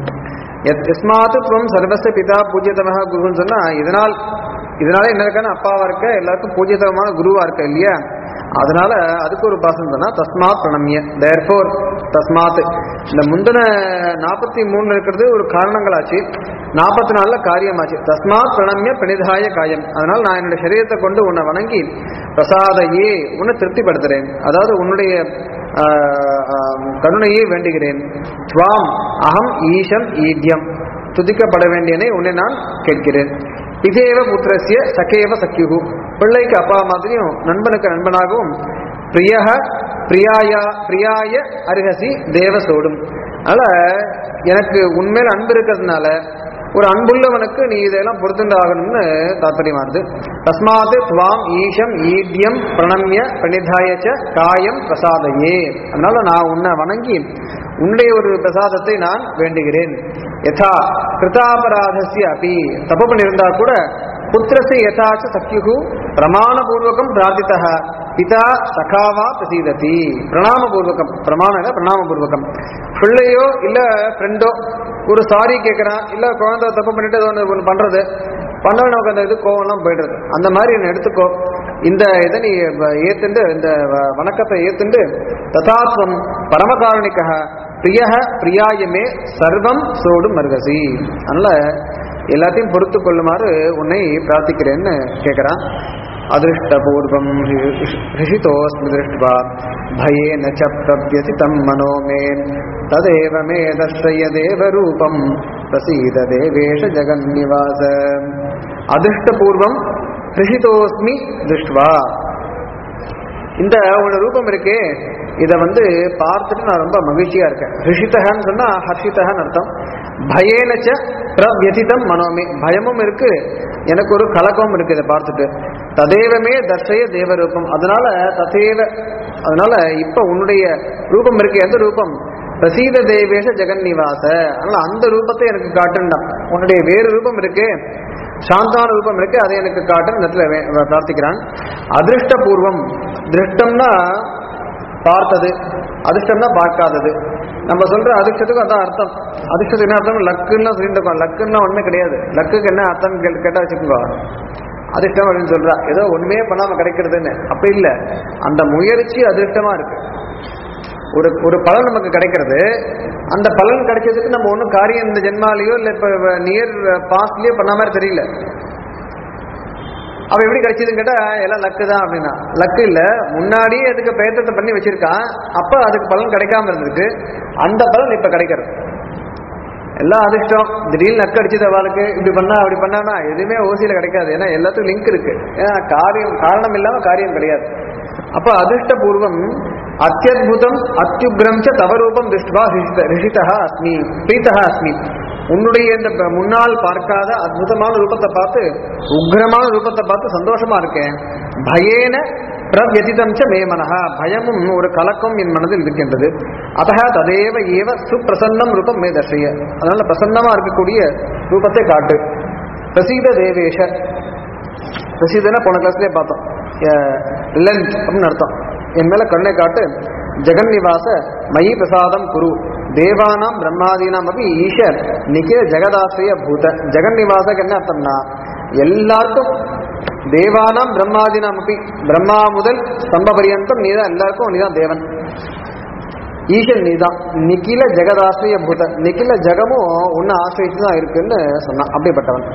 எத் எஸ்மாத்து துவம் சர்வச பிதா பூஜ்யதமக குருன்னு சொன்னா இதனால் இதனால என்ன இருக்கான அப்பாவா இருக்க எல்லாருக்கும் பூஜ்யதமான குருவா இருக்க இல்லையா அதனால அதுக்கு ஒரு பாசம் சொன்னா தஸ்மாத் பிரணம்ய தேர்ஃபோர் தஸ்மாத் இந்த முந்தின நாற்பத்தி மூணு இருக்கிறது ஒரு காரணங்களாச்சு நாற்பத்தி நாலுல காரியமாச்சு தஸ்மாத் பிரணம்ய பிணிதாய காயம் அதனால நான் என்னுடைய சரீரத்தை கொண்டு உன்னை வணங்கி பிரசாதையே உன்னை திருப்திப்படுத்துறேன் அதாவது உன்னுடைய ஆஹ், ஆஹ், கருணையை வேண்டுகிறேன் துவாம் அகம் ஈஷம் ஈட்யம் துதிக்கப்பட வேண்டியனை உன்னை நான் கேட்கிறேன் இதேவ புத்திரஸ்ய சகேவ சக்கியுகு பிள்ளைக்கு அப்பா மாதிரியும் நண்பனுக்கு நண்பனாகவும் பிரியக பிரியாயா பிரியாய அருகசி தேவசோடும் அதனால எனக்கு உண்மையில அன்பு இருக்கிறதுனால ஒரு அன்புள்ளவனுக்கு நீ இதெல்லாம் பொருத்துண்டு ஆகணும்னு தாற்பயமா இருக்கு தஸ்மாத் துவாம் ஈஷம் ஈட்யம் பிரணம்ய பிரணிதாயச்ச காயம் பிரசாதையே அதனால நான் உன்னை வணங்கி உன்னுடைய ஒரு பிரசாதத்தை நான் வேண்டுகிறேன் யதா கிருதாபராதஸ்ய அப்படி தப்பு பண்ணியிருந்தா கூட புத்திரஸ்ய யதாச்ச சக்கியு பிரமாணபூர்வகம் பிரார்த்தித்தः பிதா சகாவா பிரசீததி பிரணாமபூர்வகம் பிரமாணம் இல்ல பிரணாமபூர்வகம் பிள்ளையோ இல்ல ஃப்ரெண்டோ ஒரு சாரி கேட்கறான் இல்ல குழந்தை தப்பு பண்ணிட்டு ஏதோ ஒண்ணு ஒண்ணு பண்றது பண்ண நமக்கு அந்த இது கோவம்லாம் போயிடுறது அந்த மாதிரி என்ன எடுத்துக்கோ இந்த இதை நீ வ- ஏத்துண்டு இந்த வ- வணக்கத்தை ஏத்துண்டு ததாத்வம் பரமகாரணிக்க பிரிய பிரியாயமே சர்வம் சோடு மருகசி அதனால எல்லாத்தையும் பொறுத்து கொள்ளுமாறு உன்னை பிரார்த்திக்கிறேன்னு கேட்கிறான் अदृष्टपूर्वं हृषितोऽस्मि दृष्ट्वा भयेन च प्रव्यथितं मनो मे तदेव मे दर्शय देवरूपं प्रसीद देवेश जगन्निवास அதிருஷ்டபூர்வம் ஹிருஷிதோஸ்மி திருஷ்டுவா இந்த உன்னோட ரூபம் இருக்கே இதை வந்து பார்த்துட்டு நான் ரொம்ப மகிழ்ச்சியா இருக்கேன் ஹிருஷிதகன்னு சொன்னா ஹர்ஷிதகன்னு அர்த்தம் பயேனச்ச பிரவியதிதம் மனோமே பயமும் இருக்கு எனக்கு ஒரு கலக்கமும் இருக்கு இதை பார்த்துட்டு ததேவமே தர்ஷய தேவரூபம் அதனால ததேவ அதனால இப்ப உன்னுடைய ரூபம் இருக்கு எந்த ரூபம் பிரசீத தேவேஷ ஜெகன்னிவாச அதனால அந்த ரூபத்தை எனக்கு காட்டுண்டான் உன்னுடைய வேறு ரூபம் இருக்கு சாந்தான ரூபம் இருக்கு அதை எனக்கு காட்டுன்னு இந்த இடத்துல வே- பிரார்த்திக்கிறான் அதிருஷ்டபூர்வம் திருஷ்டம்னா பார்த்தது அதிர்ஷ்டம்னா பார்க்காதது நம்ம சொல்ற அதிர்ஷ்டத்துக்கு அதான் அர்த்தம் அதிர்ஷ்டத்துக்கு என்ன அர்த்தம் லக்குன்னு சொல்லிட்டு இருக்கோம் லக்குன்னா ஒண்ணுமே கிடையாது லக்குக்கு என்ன அர்த்தம் கேட்டு கேட்டா வச்சுக்கோங்க அதிர்ஷ்டம் அப்படின்னு சொல்றா ஏதோ ஒண்ணுமே பண்ணாம கிடைக்கிறதுன்னு அப்படி இல்ல அந்த முயற்சி அதிர்ஷ்டமா இருக்கு ஒரு ஒரு பலன் நமக்கு கிடைக்கிறது அந்த பலன் கிடைச்சதுக்கு நம்ம ஒன்றும் காரியம் இந்த ஜென்மாலேயோ இல்லை இப்போ நியர் பாஸ்ட்லயோ பண்ண மாதிரி தெரியல அவ எப்படி கிடைச்சதுன்னு கேட்டா எல்லாம் லக்கு தான் அப்படின்னா லக்கு இல்ல முன்னாடியே அதுக்கு பிரயத்தனத்தை பண்ணி வச்சிருக்கான் அப்ப அதுக்கு பலன் கிடைக்காம இருந்திருக்கு அந்த பலன் இப்ப கிடைக்கிறது எல்லாம் அதிர்ஷ்டம் திடீர்னு லக்கு அடிச்சது அவளுக்கு இப்படி பண்ணா அப்படி பண்ணானா எதுவுமே ஓசியில கிடைக்காது ஏன்னா எல்லாத்துக்கும் லிங்க் இருக்கு ஏன்னா காரியம் காரணம் இல்லாம காரியம் கிடையாது அப்ப அதிர்ஷ்டபூர்வம் அத்தியுதம் அத்தியுக்ரம் ச தவரூபம் திருஷ்டுவா ரிஷிதா அஸ்மி பிரீதா அஸ்மி உன்னுடைய இந்த ப- முன்னால் பார்க்காத அற்புதமான ரூபத்தை பார்த்து உக்ரமான ரூபத்தை பார்த்து சந்தோஷமா இருக்கேன் பயேன பிரவியதிதம் ச மே மனஹா பயமும் ஒரு கலக்கம் என் மனதில் இருக்கின்றது அதஹ ததேவ ஏவ சுப்பிரசன்னம் ரூபம் மே தர்ஷய அதனால பிரசன்னமா இருக்கக்கூடிய ரூபத்தை காட்டு பிரசீத தேவேஷ பிரசீதனா போன கிளாஸ்லயே பார்த்தோம் லென்த் அப்படின்னு அர்த்தம் என் மேல கருணை காட்டு ஜெகன்னிவாச மயி பிரசாதம் குரு தேவானாம் பிரம்மாதீனாம் அப்படி ஈஷர் நிக்கிற ஜெகதாசிரிய பூத ஜெகன்னிவாசக்கு என்ன அர்த்தம்னா எல்லாருக்கும் தேவானாம் பிரம்மாதீனாம் அப்படி பிரம்மா முதல் ஸ்தம்ப பரியந்தம் நீதான் எல்லாருக்கும் நீதான் தேவன் ஈசன் நீதான் நிக்கில ஜெகதாசிரிய பூத நிக்கில ஜெகமும் உன்னை ஆசிரியத்து தான் இருக்குன்னு சொன்னான் அப்படிப்பட்டவன்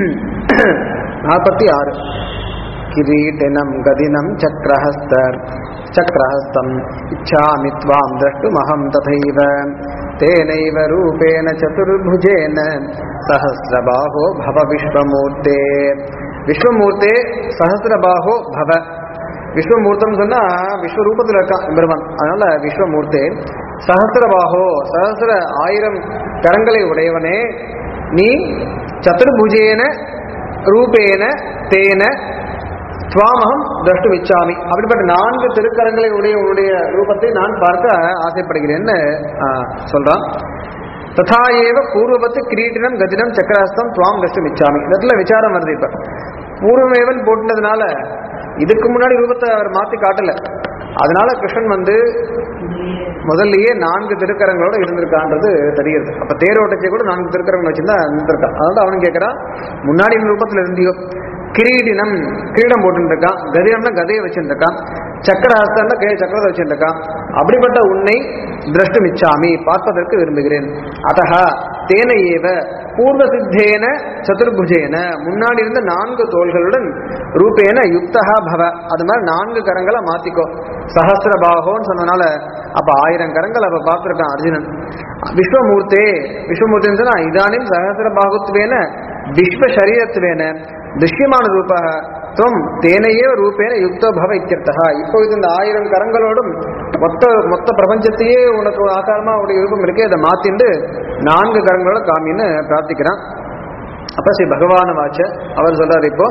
நாற்பத்தி ஆறு கிரீட்டினம் கதினம் சக்கரஹஸ்த சக்கரஹஸ்தம் இச்சாமி त्वां द्रष्टुमहं तथैव तेनैव रूपेण चतुर्भुजेन सहस्रबाहो भव विश्वमूर्ते விஸ்வமூர்த்தே சஹசிரபாஹோ பவ விஸ்வமூர்த்தம் சொன்னா விஸ்வரூபத்தில் இருக்கான் பெருமான் அதனால விஸ்வமூர்த்தே சஹசிரபாஹோ சஹசிர ஆயிரம் கரங்களை உடையவனே நீ சதுர்புஜேன ரூபேன தேன துவாமகம் திரஷ்டு விச்சாமி அப்படிப்பட்ட நான்கு திருக்கரங்களை உடைய உடைய ரூபத்தை நான் பார்க்க ஆசைப்படுகிறேன்னு ஆ, சொல்றான் ததா ஏவ பூர்வபத்து கிரீட்டினம் கதினம் சக்கரஹஸ்தம் துவாம் திரஷ்டு விச்சாமி இந்த இடத்துல விசாரம் வருது இப்ப பூர்வமேவன் போட்டுனதுனால இதுக்கு முன்னாடி ரூபத்தை அவர் மாத்தி காட்டல அதனால கிருஷ்ணன் வந்து முதல்லயே நான்கு திருக்கரங்களோட இருந்திருக்கான்றது தெரியுது அப்ப தேரோட்டத்தை கூட நான்கு திருக்கரங்கள் வச்சிருந்தா இருந்திருக்கான் அதனால அவன் கேட்கறான் முன்னாடி இந்த ரூபத்துல இருந்தியோ கிரீடினம் கிரீடம் போட்டுருக்கான் கதிரம்னா கதையை வச்சிருக்கான் சக்கரஹஸ்தம்னா கே சக்கரத்தை வச்சிருக்கான் அப்படிப்பட்ட உன்னை திரஷ்டு மிச்சாமி பார்ப்பதற்கு விரும்புகிறேன் அதஹ தேன ஏவ பூர்வ சித்தேன சதுர்புஜேன முன்னாடி இருந்த நான்கு தோள்களுடன் ரூபேன யுக்தஹா பவ அது மாதிரி நான்கு கரங்களை மாத்திக்கோ சஹசிரபாகோன்னு சொன்னனால அப்ப ஆயிரம் கரங்கள் அப்ப பார்த்திருக்கான் அர்ஜுனன் விஸ்வமூர்த்தே விஸ்வமூர்த்தின்னு சொன்னா இதானிம் சஹசிரபாகுத்வேன விஸ்வ சரீரத்துவேன திருஷ்யமான ரூபா துவம் தேனையே ரூபேன யுக்தோ பவ இத்தியர்த்தா இப்போ இது இந்த ஆயிரம் கரங்களோடும் மொத்த மொத்த பிரபஞ்சத்தையே உனக்கு ஒரு ஆகாரமா உடைய ரூபம் இருக்கே அதை மாத்திண்டு நான்கு கரங்களோட காமின்னு பிரார்த்திக்கிறான் அப்ப ஸ்ரீ பகவான வாச்ச அவர் சொல்றாரு இப்போ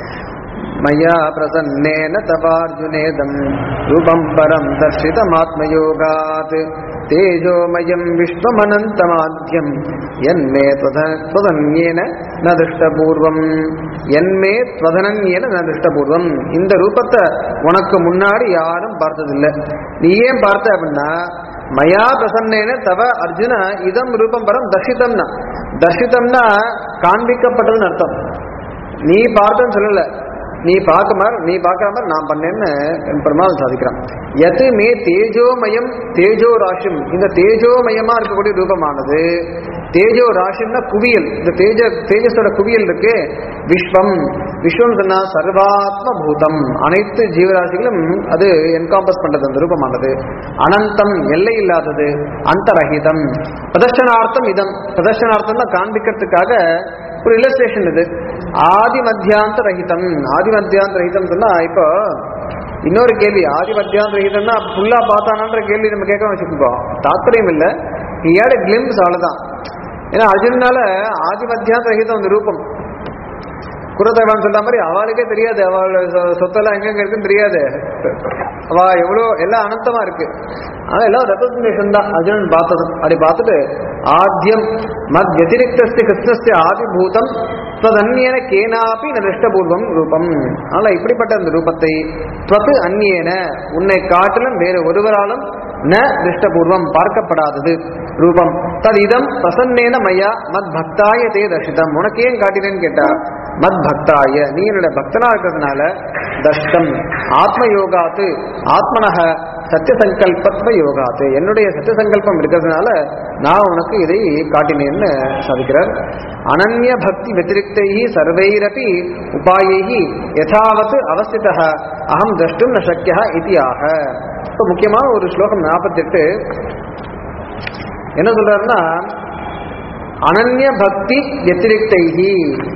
மயா பிரசன்னேன தவார்ஜுனேதம் ரூபம் பரம் தர்ஷிதமாத்மயோகாத் தேஜோமயம் விஸ்வமனந்தமாத்யம் என்மே त्वध- त्वदन्येन ந திருஷ்டபூர்வம் என்மே त्वदनन्येன ந திருஷ்டபூர்வம் இந்த ரூபத்தை உனக்கு முன்னாடி யாரும் பார்த்ததில்லை நீ ஏன் பார்த்த அப்படின்னா மயா பிரசன்னேன தவ அர்ஜுன இதம் ரூபம் பரம் தர்ஷிதம்னா தர்ஷிதம்னா காண்பிக்கப்பட்டதுன்னு அர்த்தம் நீ பார்த்தன்னு சொல்லல நீ பார்க்க மாதிரி நீ பார்க்குற மாதிரி நான் பண்ணேன்னு பெருமாள் சாதிக்கிறான் எது மே தேஜோமயம் தேஜோ ராஷிம் இந்த தேஜோமயமா இருக்கக்கூடிய ரூபமானது தேஜோ ராஷிம்னா குவியல் இந்த தேஜ தேஜஸோட குவியல் இருக்கு விஸ்வம் விஸ்வம் சொன்னா சர்வாத்ம பூதம் அனைத்து ஜீவராசிகளும் அது என்காம்பஸ் பண்றது அந்த ரூபமானது அனந்தம் எல்லை இல்லாதது அந்தரகிதம் பிரதர்ஷனார்த்தம் இதம் பிரதர்ஷனார்த்தம்னா காண்பிக்கிறதுக்காக ஒரு இல்லஸ்ட்ரேஷன் இது ஆதி மத்தியாந்த ரஹிதம் ஆதி மத்தியாந்த ரஹிதம் சொன்னா இப்போ இன்னொரு கேள்வி ஆதி மத்தியாந்த ரஹிதம்னா ஃபுல்லா பார்த்தானான்ற கேள்வி நம்ம கேட்க வச்சுக்கோ தாத்பரியம் இல்ல ஏட கிளிம்ஸ் அவ்வளவுதான் ஏன்னா அர்ஜுனால ஆதி மத்தியாந்த ரஹிதம் அந்த ரூபம் குரதேவான் சொல்ற மாதிரி அவளுக்கே தெரியாது அவள் சொ- சொத்தெல்லாம் எங்கெங்க இருக்குன்னு தெரியாது அவ எவ்வளோ எல்லாம் அனந்தமா இருக்கு ஆனா எல்லாம் ரெப்ரசன்டேஷன் தான் அர்ஜுனன் பார்த்ததும் அப்படி பார்த்துட்டு ஆத்தியம் மத் வத்திரிக்தஸ்தி கிருஷ்ணஸ்தி ஆதிபூதம் ததன்யேன கேனாபி ந திருஷ்டபூர்வம் ரூபம் அதனால இப்படிப்பட்ட அந்த ரூபத்தை துவத்து அந்நியேன உன்னை காட்டிலும் வேறு ஒருவராலும் ந திருஷ்டபூர்வம் பார்க்கப்படாதது ரூபம் தது இதம் பிரசன்னேன மயா மத் பக்தாய தே தர்ஷிதம் உனக்கு ஏன் காட்டினேன்னு கேட்டா மத் பக்தாய நீ என்னோட பக்தனா இருக்கிறதுனால தர்ஷம் ஆத்ம யோகாத்து ஆத்மனக சத்திய சங்கல்பத்வ யோகாத்து என்னுடைய சத்திய சங்கல்பம் இருக்கிறதுனால நான் உனக்கு இதை காட்டினேன்னு சாதிக்கிறார் அனன்ய பக்தி வத்திரிக்தை சர்வைரபி உபாயை யதாவத் அவஸ்தித அகம் திரஷ்டும் ந சக்கிய இது ஆக இப்போ முக்கியமான ஒரு ஸ்லோகம் நாற்பத்தெட்டு என்ன சொல்றாருன்னா அனன்ய பக்தி வத்திரிக்தைஹி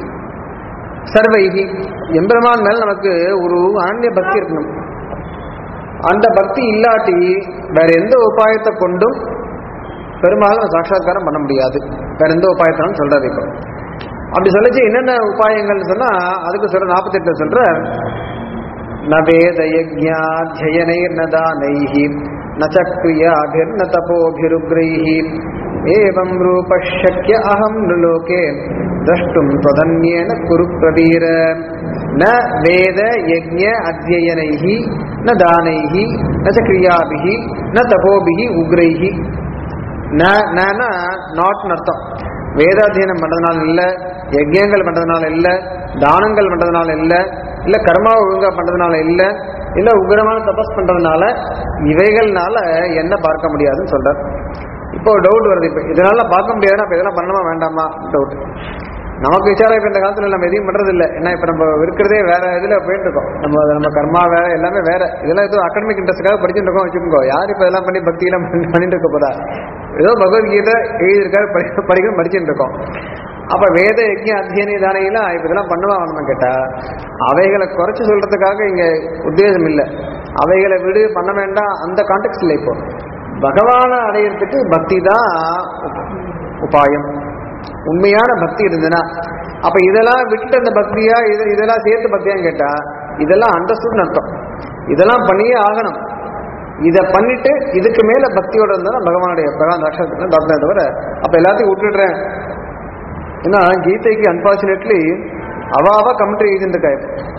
சர்வைஹி எம்பெருமான் மேல நமக்கு ஒரு அனன்ய பக்தி இருக்கணும் அந்த பக்தி இல்லாட்டி வேற எந்த உபாயத்தை கொண்டும் பெரும்பாலும் நம்ம சாட்சாத்காரம் பண்ண முடியாது வேற எந்த உபாயத்தாலும் சொல்றாரு இப்போ அப்படி சொல்லிச்சு என்னென்ன உபாயங்கள்னு சொன்னா அதுக்கு சொல்ற நாற்பத்தெட்டு சொல்ற न वेदयज्ञाध्ययनैर्न दानैः न च क्रियाभिर्न तपोभिरुग्रैः एवं रूपः शक्य अहं नृलोके द्रष्टुं त्वदन्येन कुरु प्रवीर न वेद यज्ञ अध्ययनैः न दानैः न च क्रियाभिः न तपोभिः उग्रैः ந நனா நாட்னு அர்த்தம் வேதாத்தியனம் பண்றதுனால இல்ல யஜ்யங்கள் பண்றதுனால இல்ல தானங்கள் பண்றதுனால இல்ல இல்ல கர்மா ஒழுங்கா பண்றதுனால இல்ல இல்ல உக்ரமான தபஸ் பண்றதுனால இவைகள்னால என்ன பார்க்க முடியாதுன்னு சொல்றார் இப்போ டவுட் வருது இப்போ இதனால பார்க்க முடியாதுன்னா அப்ப இதெல்லாம் பண்ணணுமா வேண்டாமா டவுட் நமக்கு விசாரம் இப்ப இந்த காலத்துல நம்ம எதையும் பண்றது இல்ல ஏன்னா இப்ப நம்ம இருக்கிறதே வேற இதுல போயிட்டு இருக்கோம் நம்ம நம்ம கர்மா வேற எல்லாமே வேற இதெல்லாம் ஏதோ அகடமிக் இன்ட்ரெஸ்ட்காக படிச்சுட்டு இருக்கோம் வச்சுக்கோங்க யார் இப்ப இதெல்லாம் பண்ணி பக்தி எல்லாம் பண்ணி- பண்ணிட்டு இருக்க போதா ஏதோ பகவத்கீதை எழுதியிருக்காரு படி படிக்கணும் படிச்சுட்டு இருக்கோம் அப்ப வேத யஜ்ய அத்தியன தானையெல்லாம் இப்ப இதெல்லாம் பண்ணுவா வேணும்னு கேட்டா அவைகளை குறைச்சு சொல்றதுக்காக இங்க உத்தேசம் இல்லை அவைகளை விடு பண்ண வேண்டாம் அந்த கான்டெக்ட் இல்லை இப்போ பகவானை அடையிறதுக்கு பக்தி தான் உபாயம் உண்மையான பக்தி இருந்ததுன்னா அப்ப இதெல்லாம் விட்டுட்டு அந்த பக்தியா இது இதெல்லாம் சேர்த்து பக்தியான்னு கேட்டா இதெல்லாம் அண்டர்ஸ்டுட் அர்த்தம் இதெல்லாம் பண்ணியே ஆகணும் இதை பண்ணிட்டு இதுக்கு மேல பக்தியோட இருந்தா பகவானுடைய பகவான் ராட்சசத்துக்கு டாக்டர் தவிர அப்ப எல்லாத்தையும் விட்டுடுறேன் ஏன்னா கீதைக்கு அன்பார்ச்சுனேட்லி அவாவா கமெண்ட்ரி எழுதிட்டு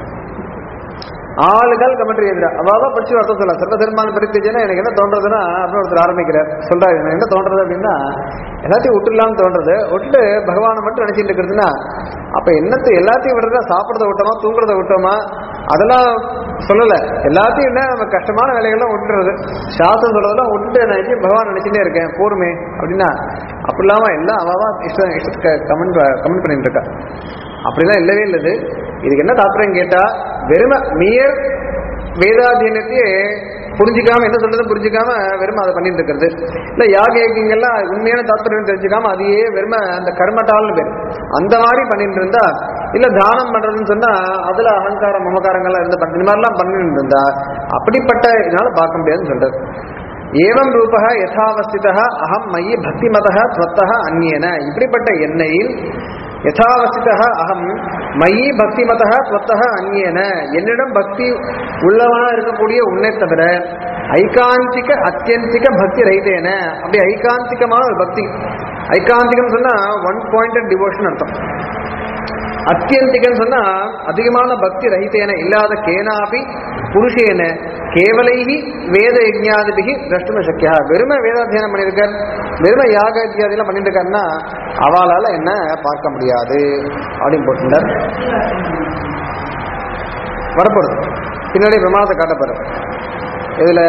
ஆளுகள் கமெண்ட்ரி எழுதுறா அவாவா படிச்சு அர்த்தம் சொல்ல சர்வ தர்மான பரித்தேஜனா எனக்கு என்ன தோன்றதுன்னா அப்படின்னு ஒருத்தர் ஆரம்பிக்கிறார் சொல்றாரு எனக்கு என்ன தோன்றது அப்படின்னா எல்லாத்தையும் விட்டுடலாம்னு தோன்றது விட்டுட்டு பகவானை மட்டும் நினைச்சிட்டு இருக்கிறதுனா அப்ப என்னத்தை எல்லாத்தையும் விடுறதா சாப்பிட்றத விட்டோமா தூங்குறத விட்டோமா அதெல்லாம் சொல்லல எல்லாத்தையும் என்ன நம்ம கஷ்டமான வேலைகள்லாம் விட்டுறது சாஸ்திரம் சொல்றதெல்லாம் விட்டுட்டு நான் எப்பயும் பகவான் நினைச்சுட்டே இருக்கேன் போருமே அப்படின்னா அப்படி இல்லாம எல்லாம் அவாவா இஷ்ட இஷ்டத்துக்கு கமெண்ட் கமெண்ட் பண்ணிட்டு இருக்கா அப்படிலாம் இல்லவே இல்லது இதுக்கு என்ன தாத்பரியம் கேட்டா வெறும மியர் வேதாத்தியனத்தையே புரிஞ்சுக்காம என்ன சொல்றது புரிஞ்சுக்காம வெறும அதை பண்ணிட்டு இருக்கிறது இல்ல யாக யஜ்யங்கள்லாம் உண்மையான தாத்பரியம் தெரிஞ்சுக்காம அதையே வெறும அந்த கர்மட்டால்னு பேர் அந்த மாதிரி பண்ணிட்டு இருந்தா இல்ல தானம் பண்றதுன்னு சொன்னா அதுல அகங்காரம் மமகாரங்கள்லாம் இருந்து பண்ண- இந்த மாதிரிலாம் பண்ணிட்டு இருந்தா அப்படிப்பட்ட இதனால பார்க்க முடியாதுன்னு சொல்றது ஏவம் ரூபக யதாவஸ்திதா அகம் மயி பக்திமதः ஸ்வத்தः அந்நியன இப்படிப்பட்ட எண்ணெயில் யதாவஸ்திதः அகம் மயி பக்திமதः ஸ்வத்தः அந்நியன என்னிடம் பக்தி உள்ளவனா இருக்கக்கூடிய உன்னை தவிர ஐகாந்திக அத்தியந்திக பக்தி ரைத்தேன அப்படி ஐகாந்திகமான ஒரு பக்தி ஐகாந்திகம் சொன்னா ஒன் பாயிண்டட் டிவோஷன் அர்த்தம் அத்தியந்திகன்னு சொன்னா அதிகமான பக்தி ரஹிதேன இல்லாத கேனாபி புருஷேன கேவலைஹி வேத யஜ்ஞாதிபிகி திரஷ்டும சக்கியா வெறுமை வேதாத்தியனம் பண்ணியிருக்கார் வெறுமை யாக இத்தியாதிலாம் பண்ணிட்டு இருக்காருன்னா அவளால என்ன பார்க்க முடியாது அப்படின்னு போட்டுட்டார் வரப்போறது பின்னாடி பிரமாதத்தை காட்டப்படுற இதுல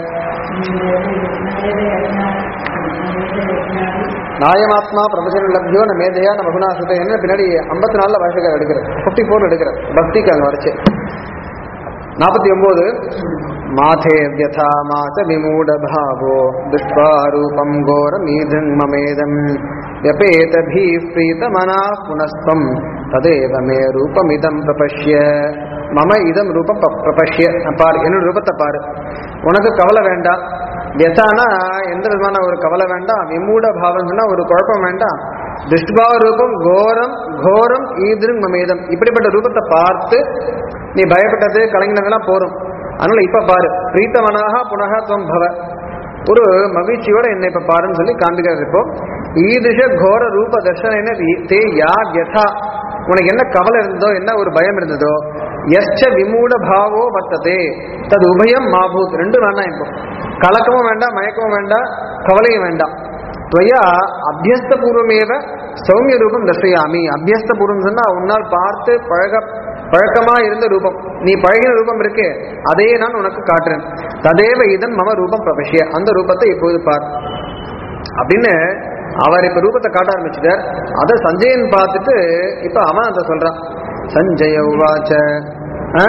நாயமாத்மா பிரபஞ்சன லப்தியோ ந மேதையா ந மகுனா சுத்தைன்னு பின்னாடி ஐம்பத்தி நாலுல வருஷக்கார எடுக்கிறார் ஃபிஃப்டி ஃபோர் எடுக்கிறார் பக்திக்கு அங்க வரைச்சு நாற்பத்தி ஒன்பது மாதே வியதா மாச விமூட பாவோ துஷ்பா ரூபம் கோரமீதங் மமேதம் யபேதபீ பிரீதமனா புனஸ்தம் ததேவ மே ரூபமிதம் பிரபஷ்ய மம இதம் ரூபம் ப- பிரபஷ்ய பாரு என்னோட ரூபத்தை பாரு உனக்கு கவலை வேண்டாம் எதானா எந்த விதமான ஒரு கவலை வேண்டாம் விமூட பாவம் சொன்னா ஒரு குழப்பம் வேண்டாம் துஷ்பாவ ரூபம் கோரம் கோரம் ஈதிருங் மமேதம் இப்படிப்பட்ட ரூபத்தை பார்த்து நீ பயப்பட்டது கலங்கினதெல்லாம் போரும் அதனால இப்ப பாரு பிரீத்தவனாக புனக துவம் பவ ஒரு மகிழ்ச்சியோட என்னை இப்ப பாருன்னு சொல்லி காண்பிக்கிறது இப்போ ஈதிஷ கோர ரூப தர்ஷன தே யா யதா உனக்கு என்ன கவலை இருந்ததோ என்ன ஒரு பயம் இருந்ததோ எச்ச விமூட பாவோ வர்த்ததே தது உபயம் மாபூத் ரெண்டும் வேண்டாம் இப்போ கலக்கமும் வேண்டாம் மயக்கமும் வேண்டாம் கவலையும் வேண்டாம் துவயா அபியஸ்தபூர்வமேவ சௌமிய ரூபம் தர்சயாமி அபியஸ்தபூர்வம் சொன்னா உன்னால் பார்த்து பழக பழக்கமா இருந்த ரூபம் நீ பழகின ரூபம் இருக்கே அதையே நான் உனக்கு காட்டுறேன் ததேவ இதன் மம ரூபம் பிரபஷ்ய அந்த ரூபத்தை இப்போது பார் அப்படின்னு அவர் இப்ப ரூபத்தை காட்ட ஆரம்பிச்சுட்டார் அதை சஞ்சயன் பார்த்துட்டு இப்ப அவன் அதை சொல்றான் சஞ்சய உவாச்ச ஆ?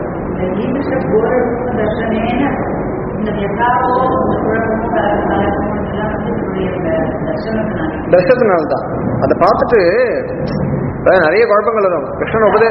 தர்சனத்தினால தான் அதை பார்த்துட்டு இப்ப நிறைய குழப்பங்கள் வரும் கிருஷ்ணன் உபதே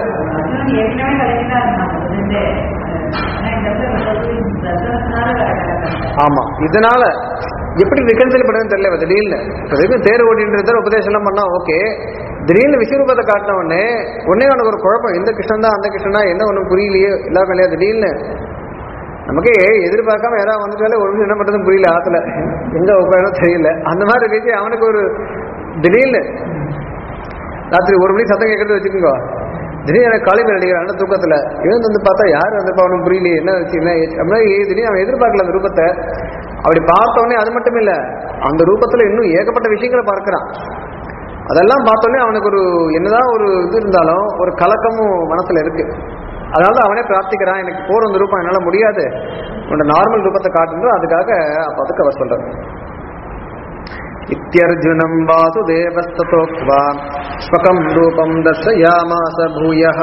ஆமா இதனால எப்படி ரிகன்சல் பண்ணுறதுன்னு தெரியல இவ திடீர்னு இப்ப வரைக்கும் தேர் ஓட்டின்றது உபதேசம் எல்லாம் பண்ணா ஓகே திடீர்னு விஸ்வரூபத்தை காட்டின உடனே உடனே அவனுக்கு ஒரு குழப்பம் இந்த கிருஷ்ணன் தான் அந்த கிருஷ்ணன் தான் என்ன ஒன்றும் புரியலையே இல்லாம இல்லையா திடீர்னு நமக்கே எதிர்பார்க்காம யாராவது வந்துட்டாலே ஒரு நிமிஷம் என்ன பண்றதுன்னு புரியல ஆத்துல எங்க உட்காரணும் தெரியல அந்த மாதிரி இருந்துச்சு அவனுக்கு ஒரு திடீர்னு ராத்திரி ஒரு மணி சத்தம் கேட்கறது வச்சுக்கோங்க திடீர்னு எனக்கு காலி மேல் அடிக்கிற அந்த தூக்கத்துல எழுந்து வந்து பார்த்தா யார் வந்திருப்பா அவனுக்கு புரியலையே என்ன வச்சு என்ன ஏச்சு? அப்படின்னா திடீர்னு அவன் எதிர்பார்க்கல அந்த ரூபத்தை அப்படி பார்த்தோன்னே அது மட்டும் இல்ல அந்த ரூபத்துல இன்னும் ஏகப்பட்ட விஷயங்களை பார்க்கறான் அதெல்லாம் பார்த்தோன்னே அவனுக்கு ஒரு என்னதான் ஒரு இது இருந்தாலும் ஒரு கலக்கமும் மனசுல இருக்கு அதனால தான் அவனே பிரார்த்திக்கிறான் எனக்கு போற அந்த ரூபம் என்னால முடியாது உன்னோட நார்மல் ரூபத்தை காட்டுன்றோம் அதுக்காக அப்ப அதுக்கு அவர் சொல்றார் इत्यर्जुनं वासुदेवस्ततोक्त्वा स्वकं रूपं दर्शयामास भूयः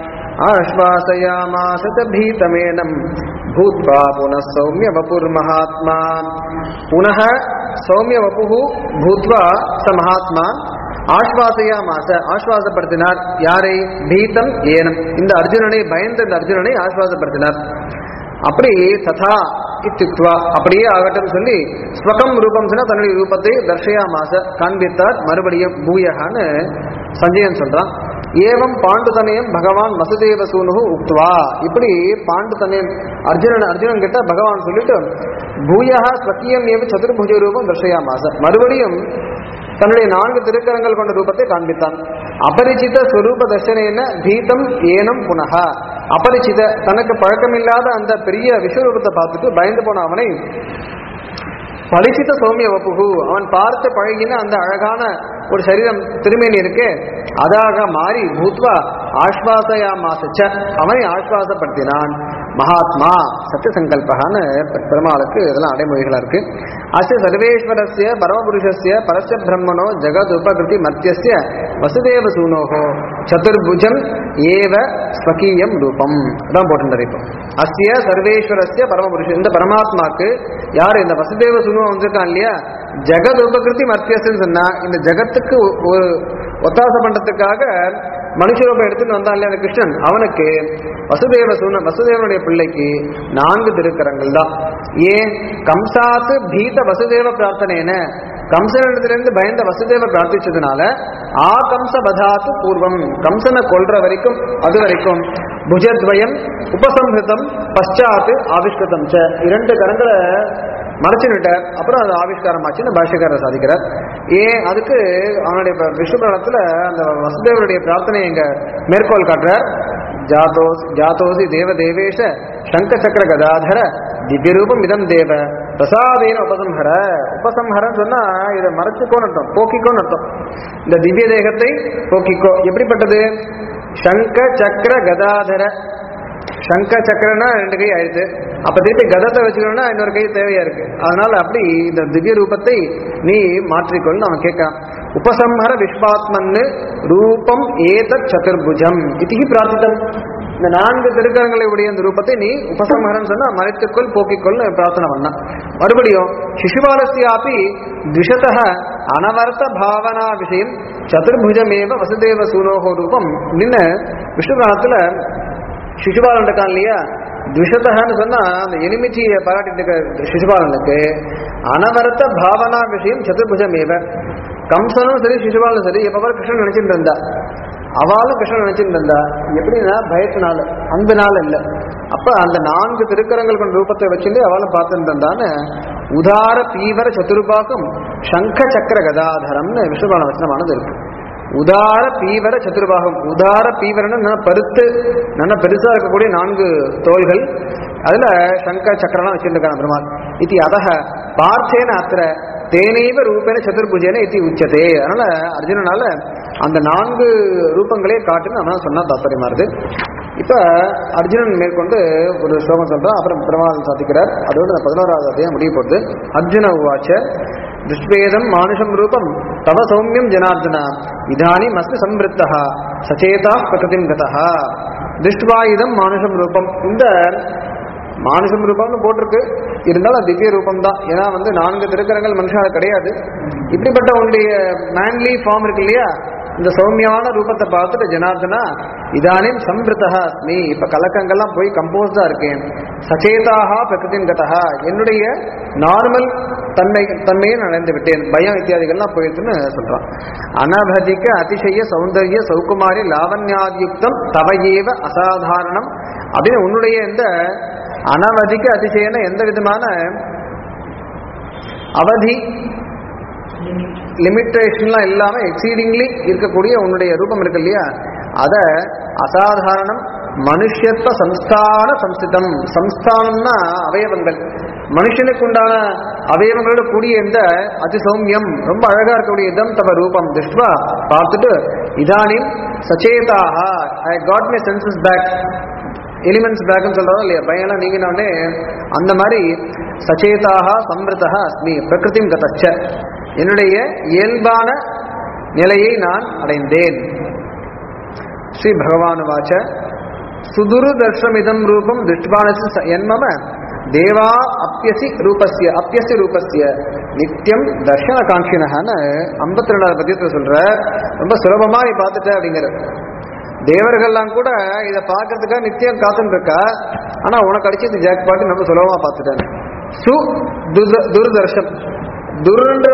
आश्वासयामास च भीतमेनं भूत्वा पुनः सौम्यवपुर्महात्मा पुनः सौम्यवपुः भूत्वा स महात्मा ஆஸ்வாசையாமாச ஆஸ்வாசப்படுத்தினார் யாரை பீதம் ஏனம் இந்த அர்ஜுனனை பயந்த இந்த அர்ஜுனனை ஆஸ்வாசப்படுத்தினார் அப்படி ததா இத்தியுக்துவா அப்படியே ஆகட்டும் சொல்லி ஸ்வகம் ரூபம் சொன்னா தன்னுடைய ரூபத்தை தர்ஷயாமாச காண்பித்தார் மறுபடியும் பூயகான்னு சஞ்சயன் சொல்றான் ஏவம் பாண்டுதனயம் பகவான் வசுதேவ சூனு உக்துவா இப்படி பாண்டுதனயன் அர்ஜுனன் அர்ஜுனன் கிட்ட பகவான் சொல்லிட்டு பூயா ஸ்வக்கியம் ஏவ சதுர்புஜ ரூபம் தர்ஷயாமாச மறுபடியும் தன்னுடைய நான்கு திருக்கரங்கள் கொண்ட ரூபத்தை காண்பித்தான் அபரிச்சித ஸ்வரூப தர்சனேன பீதம் ஏனம் புனகா அபரிச்சித தனக்கு பழக்கமில்லாத அந்த பெரிய விஸ்வரூபத்தை பார்த்துட்டு பயந்து போன அவனை பரிசித்த சௌமிய வப்புகு அவன் பார்த்து பழகின அந்த அழகான ஒரு சரீரம் திருமேனி இருக்கு அதாக மாறி பூத்வா ஆஸ்வாசயா மாசச்ச அவனை ஆஸ்வாசப்படுத்தினான் மகாத்மா சத்திய சங்கல்பகான்னு பெருமாளுக்கு இதெல்லாம் அடைமொழிகளா இருக்கு அஸ்ய சர்வேஸ்வரஸ்ய பரமபுருஷஸ்ய பரஸ்ய பிரம்மணோ ஜெகத் உபகிருதி மத்தியஸ்ய வசுதேவ சூனோகோ சதுர்புஜம் ஏவ ஸ்வகீயம் ரூபம் அதான் போட்டுட்டார் இப்போ அஸ்ய சர்வேஸ்வரஸ்ய பரமபுருஷன் இந்த பரமாத்மாக்கு யார் இந்த வசுதேவ சூனுவம் வந்திருக்கான் இல்லையா ஜெகத் உபகிருதி மத்தியஸ்ன்னு சொன்னா இந்த ஜெகத்துக்கு ஒ- ஒரு ஒத்தாசை பண்றதுக்காக மனுஷரூபம் எடுத்துட்டு வந்தான் இல்லையா அந்த கிருஷ்ணன் அவனுக்கு வசுதேவ சூன வசுதேவனுடைய பிள்ளைக்கு நான்கு திருக்கரங்கள் தான் ஏன் கம்சாத்து பீத வசுதேவ பிரார்த்தனைன கம்சனிடத்திலிருந்து பயந்த வசுதேவ பிரார்த்திச்சதுனால ஆ கம்ச பதாத்து பூர்வம் கம்சனை கொல்ற வரைக்கும் அது வரைக்கும் புஜத்வயம் உபசம்ஹிருதம் பశ్చాத் ஆவிஷ்கிருதம் ச இரண்டு கரங்களை மறைச்சுட்டார் அப்புறம் அது ஆவிஷ்காரம் ஆச்சுன்னு பாஷ்யக்காரர் சாதிக்கிறார் ஏன் அதுக்கு அவனுடைய இப்ப விஷ்ணு புராணத்துல அந்த வசுதேவருடைய பிரார்த்தனை எங்க மேற்கோள் காட்டுறார் ஜாதோஸ் ஜாதோசி தேவ தேவேஷ சங்க சக்கர கதாதர திவ்யரூபம் இதம் தேவ பிரசாதேன உபசம்ஹர உபசம்ஹரன்னு சொன்னா இதை மறைச்சுக்கோன்னு அர்த்தம் போக்கிக்கோன்னு அர்த்தம் இந்த திவ்ய தேகத்தை போக்கிக்கோ எப்படிப்பட்டது சங்க சக்கர கதாதர சங்க சக்கரனா ரெண்டு கை ஆயிடுது அப்ப திருப்பி கதத்தை வச்சுக்கணும்னா இன்னொரு கை தேவையா இருக்கு அதனால அப்படி இந்த திவ்ய ரூபத்தை நீ மாற்றிக்கொள்னு அவன் கேட்கான் உபசம்ஹர விஸ்வாத்மன்னு ரூபம் ஏதத் சதுர்புஜம் இதிகி பிரார்த்தித்தம் இந்த நான்கு திருக்கரங்களை உடைய இந்த ரூபத்தை நீ உபசம்ஹரம் சொன்னா மறைத்துக்கொள் போக்கிக்கொள் பிரார்த்தனை பண்ணான் மறுபடியும் சிசுபாலசியாப்பி द्विषतः அனவர்த்த பாவனா விஷயம் சதுர்புஜமேவ வசுதேவ சூனோகோ ரூபம் நின்ன விஷ்ணுபுராணத்துல சிசுபாலன் இருக்கான் இல்லையா துவிஷத்தகன்னு சொன்னா அந்த எனிமிச்சியை பாராட்டிட்டு இருக்க சிசுபாலனுக்கு அனவரத்த பாவனா விஷயம் சதுர்புஜமேவ கம்சனும் சரி சிசுபாலனும் சரி எப்ப கிருஷ்ணன் நினைச்சிட்டு இருந்தா அவளும் கிருஷ்ணன் நினைச்சிட்டு இருந்தா எப்படின்னா பயத்தினால அன்புனால இல்ல அப்ப அந்த நான்கு திருக்கரங்கள் கொண்ட ரூபத்தை வச்சுட்டு அவளும் பார்த்துட்டு இருந்தான்னு உதார பீவர சதுர்பாகம் சங்க சக்கர கதாதரம்னு விஷ்ணுபான வச்சனமானது இருக்கு உதார பீவர சதுர்பாகம் உதார பீவரன்னு நல்லா பருத்து நல்லா பெருசா இருக்கக்கூடிய நான்கு தோள்கள் அதுல சங்க சக்கரம்லாம் வச்சிருக்காங்க பெருமாள் இது அதக பார்த்தேன அத்திர தேனைவ ரூபேன சதுர்புஜேன இது உச்சதே அதனால அர்ஜுனனால அந்த நான்கு ரூபங்களே காட்டுன்னு அவன் சொன்னா தாற்பயமா இருக்கு இப்ப அர்ஜுனன் மேற்கொண்டு ஒரு ஸ்லோகம் சொல்றான் அப்புறம் பெருமாள் சாதிக்கிறார் அதோடு இந்த பதினோராவது அதையும் முடிய போகுது அர்ஜுன உவாச்ச துஷ்வேதம் மானுஷம் ரூபம் தவ சௌமியம் ஜனார்தன இதானிம் அஸ்மி சம்பிருத்தா சச்சேதா பிரகதிம் கதா திருஷ்டுவா இதம் மானுஷம் ரூபம் இந்த மானுஷம் ரூபம்னு போட்டிருக்கு இருந்தாலும் அது திவ்ய ரூபம் தான் ஏன்னா வந்து நான்கு திருக்கரங்கள் மனுஷால கிடையாது இப்படிப்பட்ட உன்னுடைய மேன்லி ஃபார்ம் இருக்கு இல்லையா இந்த சௌமியமான ரூபத்தை பார்த்துட்டு ஜனார்தனா இதானிம் சம்பிருத்தா அஸ்மி இப்ப கலக்கங்கள்லாம் போய் கம்போஸ்டா இருக்கேன் சச்சேதாக பிரகிருதின் கதா என்னுடைய நார்மல் தன்மை தன்மையை நான் அடைந்து விட்டேன் பயம் இத்தியாதிகள்லாம் போயிடுச்சுன்னு சொல்றான் அனபதிக்க அதிசய சௌந்தர்ய சௌகுமாரி லாவண்யாதியுக்தம் தவையேவ அசாதாரணம் அப்படின்னு உன்னுடைய இந்த அனவதிக்க அதிசயன எந்த விதமான அவதி லிமிட்டேஷன்லாம் இல்லாம எக்ஸீடிங்லி இருக்கக்கூடிய உன்னுடைய ரூபம் இருக்கு இல்லையா அத அசாதாரணம் மனுஷத்துவ சம்ஸ்தான சம்ஸ்திதம் சம்ஸ்தானம்னா அவயவங்கள் மனுஷனுக்கு உண்டான அவயவங்களோட கூடிய இந்த அதிசௌமியம் ரொம்ப அழகா இருக்கக்கூடிய இதம் தவ ரூபம் திருஷ்டுவா பார்த்துட்டு இதானிம் சச்சேதாக I got my senses back elements பேக்னு சொல்றோம் இல்லையா பையன்லாம் நீங்கினோடனே அந்த மாதிரி சச்சேதாக சம்ருதா அஸ்மி பிரகிருதிம் கதச்ச என்னுடைய இயல்பான நிலையை நான் அடைந்தேன் ஸ்ரீ பகவான் வாச்ச சுதுரு தர்ஷமிதம் ரூபம் திருஷ்டுவானசி என்மம தேவா அப்பியசி ரூபஸ்ய அப்பியசி ரூபஸ்ய நித்தியம் தர்ஷன காங்கினஹன்னு ஐம்பத்தி ரெண்டாவது பதியத்தில் சொல்ற ரொம்ப சுலபமா நீ பார்த்துட்ட அப்படிங்கிற தேவர்கள்லாம் கூட இதை பார்க்கறதுக்காக நித்தியம் காத்துட்டு இருக்கா ஆனா உனக்கு அடிச்சது ஜாக் பாட்டு நம்ம சுலபமா பார்த்துட்டேன் சு துர்- துர்தர்ஷம் துர்ன்ற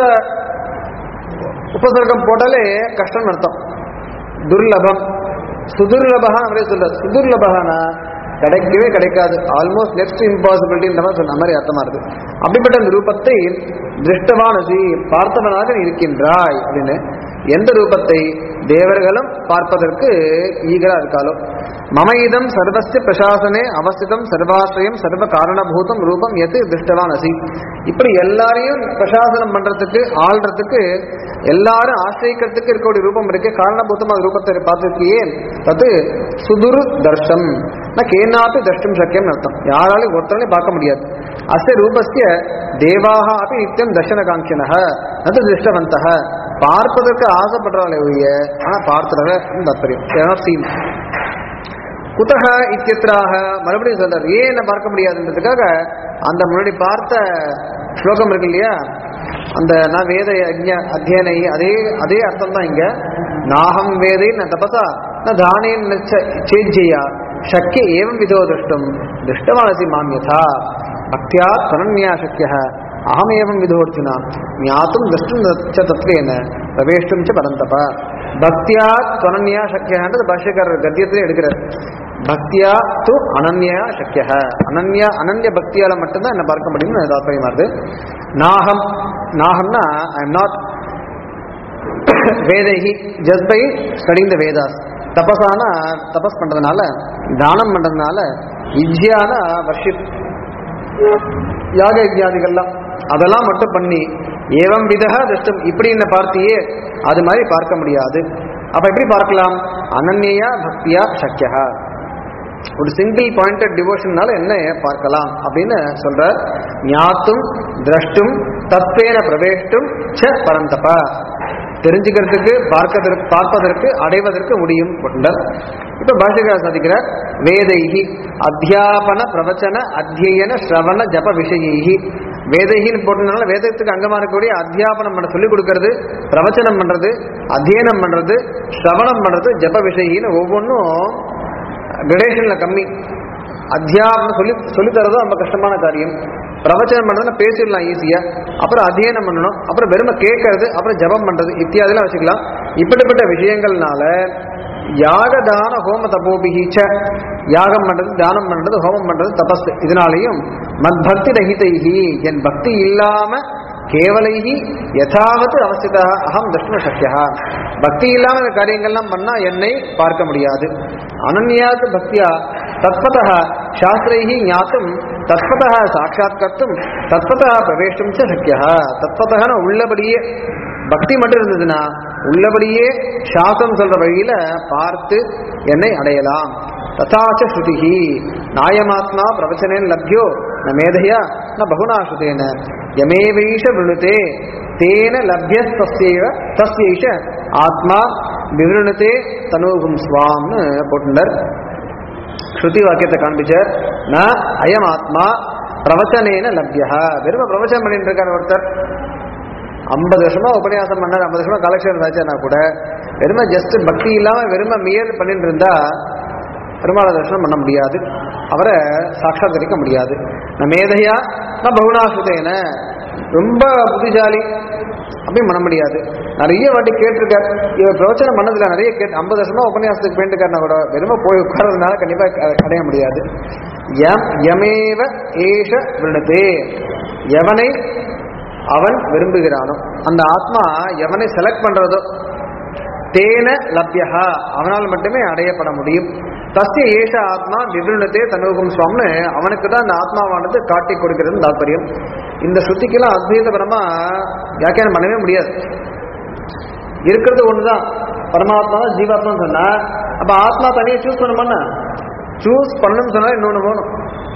உபசர்க்கம் போட்டாலே கஷ்டம் அர்த்தம் துர்லபம் சுதுர்லபகா அப்படியே சொல்ல சுதுர்லபகானா கிடைக்கவே கிடைக்காது ஆல்மோஸ்ட் நெக்ஸ்ட் இம்பாசிபிலிட்டின்ற மாதிரி சொன்ன மாதிரி அர்த்தமா இருக்கு அப்படிப்பட்ட அந்த ரூபத்தை திருஷ்டவானசி பார்த்தவனாக நீ இருக்கின்றாய் அப்படின்னு எந்த ரூபத்தை தேவர்களும் பார்ப்பதற்கு ஈகரா இருக்காளோ மம இதம் சர்வஸ்ய பிரசாசனே அவஸ்திதம் சர்வாசிரியம் சர்வ காரணபூதம் ரூபம் எது திருஷ்டவான் அசி இப்படி எல்லாரையும் பிரசாசனம் பண்றதுக்கு ஆள்றதுக்கு எல்லாரும் ஆசிரியக்கிறதுக்கு இருக்கக்கூடிய ரூபம் இருக்கு காரணபூதம் அது ரூபத்தை பார்த்துருக்கியே அது சுதுரு தர்ஷம் நான் கேனாப்பி தர்ஷம் சக்கியம் அர்த்தம் யாராலையும் ஒருத்தரையும் பார்க்க முடியாது அஸ்ய ரூபஸ்ய தேவாக அப்படி நித்தியம் தர்ஷனகாங்கினக அது திருஷ்டவந்தக பார்ப்பதற்கு ஆசைப்படுறாங்களே ஒழிய ஆனா பார்த்துறவ தாத்பரியம் சீன் குதக இத்தியத்ராக மறுபடியும் சொல்றார் ஏன் என்ன பார்க்க முடியாதுன்றதுக்காக அந்த முன்னாடி பார்த்த ஸ்லோகம் இருக்கு இல்லையா அந்த நான் வேத அஜ்ஞ அத்தியனை அதே அதே அர்த்தம் தான் இங்க நாகம் வேதை ந தபசா ந தானேன் ந ச- சேஜ்ஜயா சக்கிய ஏவம் விதோ திருஷ்டம் திருஷ்டவானசி மாம் யதா பக்தியா தனன்யா சக்கிய அகமேவம் விதோர்ஜுனா ஞாத்தும் திருஷ்டும் ச தத்வேன பிரவேஷ்டும் ச பரந்தப பக்தியா துவனன்யா சக்கியன்றது பாஷ்யக்காரர் கத்தியத்திலே எடுக்கிறார் பக்தியா து அனன்யா சக்கிய அனன்யா அனன்ய பக்தியால மட்டும்தான் என்ன பார்க்க முடியும்னு தாத்பரியமா இருக்கு நாகம் நாகம்னா ஐ எம் நாட் வேதைகி just by studying the Vedas தபஸானா தபஸ் பண்றதுனால தானம் பண்றதுனால வித்யான வர்ஷிப் யாக யஜ்ஞாதிகள்லாம் அதெல்லாம் மட்டும் பண்ணி ஏவம் விதக திருஷ்டம் இப்படி என்ன பார்த்தியே அது மாதிரி பார்க்க முடியாது அப்ப எப்படி பார்க்கலாம் அனன்யா பக்தியா சக்கியா ஒரு சிங்கிள் பாயிண்டட் டிவோஷன்னால என்ன பார்க்கலாம் அப்படின்னு சொல்ற ஞாத்தும் திரஷ்டும் தத்வேன பிரவேஷ்டும் ச பரந்தப தெரிஞ்சுக்கிறதுக்கு பார்க்கதற்கு பார்ப்பதற்கு அடைவதற்கு முடியும் கொண்டார் இப்ப பாஷிகா சாதிக்கிறார் வேதைகி அத்தியாபன பிரவச்சன அத்தியன ஸ்ரவண ஜப விஷயைகி வேதைகின்னு போட்டதுனால வேதத்துக்கு அங்கமா இருக்கக்கூடிய அத்தியாபனம் பண்ண சொல்லிக் கொடுக்கறது பிரவச்சனம் பண்றது அத்தியனம் பண்றது ஸ்ரவணம் பண்றது ஜப விஷயின்னு ஒவ்வொன்றும் கிரடேஷன்ல கம்மி அத்தியாபனம் சொல்லி சொல்லி தரதும் ரொம்ப கஷ்டமான காரியம் பிரவச்சனம் பண்றதுன்னா பேசிடலாம் ஈஸியா அப்புறம் அத்தியனம் பண்ணணும் அப்புறம் வெறுமை கேட்கறது அப்புறம் ஜபம் பண்றது இத்தியாதிலாம் வச்சுக்கலாம் இப்படிப்பட்ட விஷயங்கள்னால யாக தான ஹோம தபோபிஹீச்ச யாகம் பண்றது தானம் பண்றது ஹோமம் பண்றது தபஸ் இதனாலையும் மத் பக்தி ரஹிதைஹி என் பக்தி இல்லாம கேவலைஹி யதாவது அவசியதா அகம் தஷ்ம சக்கியா பக்தி இல்லாம இந்த காரியங்கள்லாம் பண்ணா என்னை பார்க்க முடியாது அனன்யாத் பக்தியா தத்பதः சாஸ்திரைஹி ஞாத்தும் தத்பதः சாட்சாத் கர்த்தும் தத்பதः பிரவேஷ்டும் ச சக்கியா தத்பதகன உள்ளபடியே பக்தி மட்டும் இருந்ததுன்னா உள்ளபடியே சாஸ்திரம் சொல்ற வழியில பார்த்து என்னை அடையலாம் ததாச்ச ஸ்ருதிஹி நாயமாத்மா பிரவச்சனேன் லப்யோ ந மேதையா ந பகுனா ஸ்ருதேன யமேவைஷ விருணுதே தேன லப்யஸ்தஸ்யைவ தஸ்யைஷ ஆத்மா விவருணுதே தனூகும் ஸ்வாம்னு போட்டுண்டார் ஸ்ருதி வாக்கியத்தை காண்பிச்சார் ந அயம் ஆத்மா பிரவச்சனேன லப்யா வெறும பிரவச்சனம் பண்ணிட்டு இருக்கார் ஒருத்தர் ஐம்பது வருஷமா உபன்யாசம் பண்ணார் ஐம்பது வருஷமா கலெக்ஷன் வச்சானா கூட வெறும ஜஸ்ட் பக்தி இல்லாம வெறும மியர் பண்ணிட்டு இருந்தா பெருமாள தரிசனம் பண்ண முடியாது அவரை சாட்சாத்கரிக்க முடியாது ந மேதையா ந பகுணாசுதேன ரொம்ப புத்திசாலி அப்படின்னு பண்ண முடியாது நிறைய வாட்டி கேட்டிருக்கார் இவர் பிரவச்சனம் பண்ணதுல நிறைய கேட்டு ஐம்பது வருஷமா உபன்யாசத்துக்கு போயிட்டுருக்காருனா கூட வெறும போய் உட்கார்றதுனால கண்டிப்பா அ- அடைய முடியாது யம் யமேவ ஏஷ விருணதே எவனை அவன் விரும்புகிறானோ அந்த ஆத்மா எவனை செலக்ட் பண்றதோ தேன லப்யஹா அவனால் மட்டுமே அடையப்பட முடியும் தஸ்ய ஏஷ ஆத்மா விவருணத்தே தனுகும் சுவாமின்னு அவனுக்கு தான் அந்த ஆத்மாவானது காட்டி கொடுக்கிறது தாற்பயம் இந்த ஸ்ருதிக்கெல்லாம் அத்வைதபரமா வியாக்கியானம் பண்ணவே முடியாது இருக்கிறது ஒண்ணுதான் பரமாத்மா தான் ஜீவாத்மான்னு சொன்னா அப்ப ஆத்மா தனியா சூஸ் பண்ண பண்ண சூஸ் பண்ணணும்னு சொன்னா இன்னொன்னு வேணும்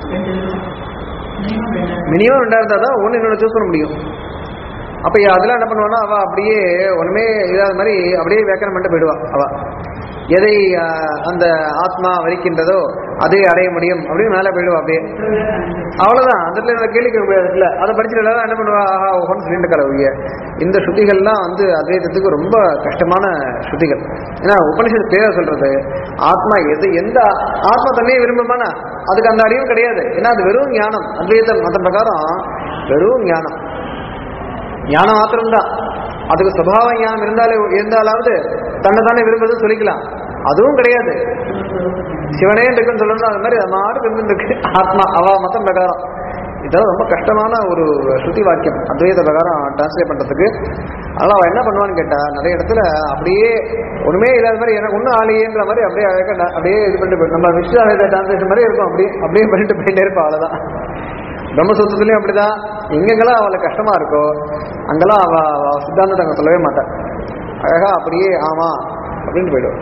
மினிமம் ரெண்டா இருந்தா தான் ஒன்று இன்னொன்று சூஸ் பண்ண முடியும் அப்ப அதெல்லாம் என்ன பண்ணுவானா அவ அப்படியே ஒண்ணுமே இல்லாத மாதிரி அப்படியே வியாக்கியானம் பண்ணிட்டு போயிடுவா அவ எதை ஆஹ், அந்த ஆத்மா வரிக்கின்றதோ அதை அடைய முடியும் அப்படின்னு மேலே போயிடுவா அப்படியே அவ்வளவுதான் அந்த இடத்துல என்ன கேள்வி கேட்க முடியாது இல்ல அதை படிச்சுட்டு எல்லாரும் என்ன பண்ணுவா ஆஹா ஓஹோன்னு சொல்லிட்டு கலவிய இந்த ஸ்ருதிகள்லாம் வந்து அத்வைதத்துக்கு ரொம்ப கஷ்டமான ஸ்ருதிகள் ஏன்னா உபனிஷத்து பேரை சொல்றது ஆத்மா எது எந்த ஆத்மா தன்னையே விரும்புமானா அதுக்கு அந்த அறிவு கிடையாது ஏன்னா அது வெறும் ஞானம் அத்வைத மத பிரகாரம் வெறும் ஞானம் ஞானம் மாத்திரம்தான் அதுக்கு சுபாவ ஞானம் இருந்தாலே இருந்தாலாவது தன்னை தானே விரும்புறது சொல்லிக்கலாம் அதுவும் கிடையாது சிவனே இருக்குன்னு சொல்லணும் அது மாதிரி அது மாடு இருக்கு ஆத்மா அவ மதம் பிரகாரம் இதெல்லாம் ரொம்ப கஷ்டமான ஒரு ஸ்ருதி வாக்கியம் அத்வைத பிரகாரம் டிரான்ஸ்லேட் பண்றதுக்கு அதனால அவன் என்ன பண்ணுவான்னு கேட்டா நிறைய இடத்துல அப்படியே ஒண்ணுமே இல்லாத மாதிரி எனக்கு ஒன்றும் ஆலையேன்ற மாதிரி அப்படியே அழகா ந- அப்படியே இது பண்ணிட்டு போய் நம்ம விஸ்வாச டிரான்ஸ்லேஷன் மாதிரி இருக்கும் அப்படியே அப்படியே பண்ணிட்டு போயிட்டே இருப்பா அவ்வளவுதான் பிரம்மசூத்திரத்துலயும் அப்படிதான் எங்கெங்கெல்லாம் அவளுக்கு கஷ்டமா இருக்கோ அங்கெல்லாம் அவ அவ சித்தாந்தத்தை அங்க சொல்லவே மாட்டான் அழகா அப்படியே ஆமா அப்படின்னு போயிடுவோம்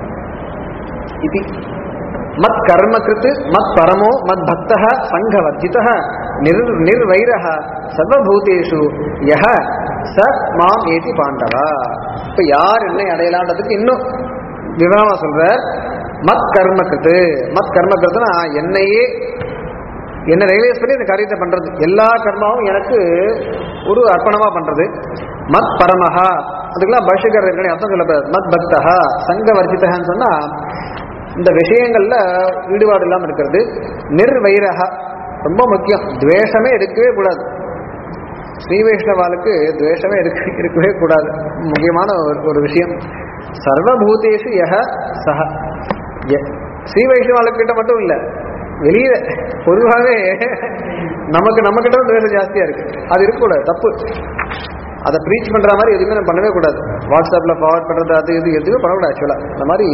இது மத் கர்ம கிருத்து மத் பரமோ மத் பக்த சங்கவர்ஜித நிர் நிர்வைர சர்வபூதேஷு யஹ ச மாம் ஏதி பாண்டவா இப்ப யார் என்னை அடையலான்றதுக்கு இன்னும் விவரமா சொல்ற மத் கர்ம கிருத்து மத் கர்ம கிருத்துனா என்னையே என்ன ரியலைஸ் பண்ணி இந்த காரியத்தை பண்றது எல்லா கர்மாவும் எனக்கு ஒரு அர்ப்பணமா பண்றது மத் பரமஹா அதுக்கெல்லாம் பாஷ்யக்காரர் இருக்கணும் அர்த்தம் சொல்லப்படுது மத் பக்தஹா சங்க வர்ஜிதஹான்னு சொன்னா இந்த விஷயங்கள்ல ஈடுபாடு இல்லாம இருக்கிறது நிர்வைரஹா ரொம்ப முக்கியம் துவேஷமே இருக்கவே கூடாது ஸ்ரீ வைஷ்ணவாளுக்கு துவேஷமே இருக்கு இருக்கவே கூடாது முக்கியமான ஒரு ஒரு விஷயம் சர்வபூதேஷு யஹ சஹ ய- ஸ்ரீ வைஷ்ணவாளுக்கிட்ட மட்டும் இல்ல வெளியில பொதுவாகவே நமக்கு நம்ம கிட்ட தான் துவேஷம் ஜாஸ்தியா இருக்கு அது இருக்கக்கூடாது தப்பு அதை ப்ரீச் பண்ற மாதிரி எதுவுமே நம்ம பண்ணவே கூடாது வாட்ஸ்அப்ல ஃபார்வர்ட் பண்றது அது இது எதுவுமே பண்ணக்கூடாது ஆக்சுவலா இந்த மாதிரி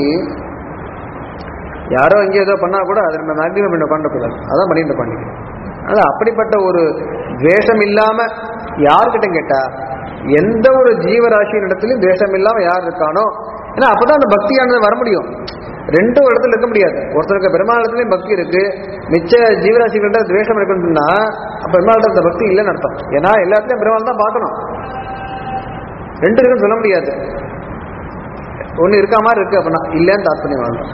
யாரோ எங்கேயோ ஏதோ பண்ணா கூட அதை நம்ம மேக்ஸிமம் பண்ண பண்ணக்கூடாது அதான் பண்ணிட்டு பண்ணி அதான் அப்படிப்பட்ட ஒரு துவேஷம் இல்லாம யார்கிட்ட கேட்டா எந்த ஒரு ஜீவராசியின் இடத்துலயும் துவேஷம் இல்லாம யார் இருக்கானோ ஏன்னா அப்பதான் அந்த பக்தியானது வர முடியும் ரெண்டும் ஒரு இடத்துல இருக்க முடியாது ஒருத்தருக்கு பெருமாள் இடத்துலயும் பக்தி இருக்கு மிச்ச ஜீவராசிகள்கிட்ட துவேஷம் இருக்குன்னு சொன்னா அப்ப பெருமாள் அந்த பக்தி இல்லைன்னு அர்த்தம் ஏன்னா எல்லாத்துலயும் பெருமாள் தான் பார்க்கணும் ரெண்டு இருக்குன்னு சொல்ல முடியாது ஒண்ணு இருக்கா மாதிரி இருக்கு அப்படின்னா இல்லைன்னு தாத்பரியம் வாங்கணும்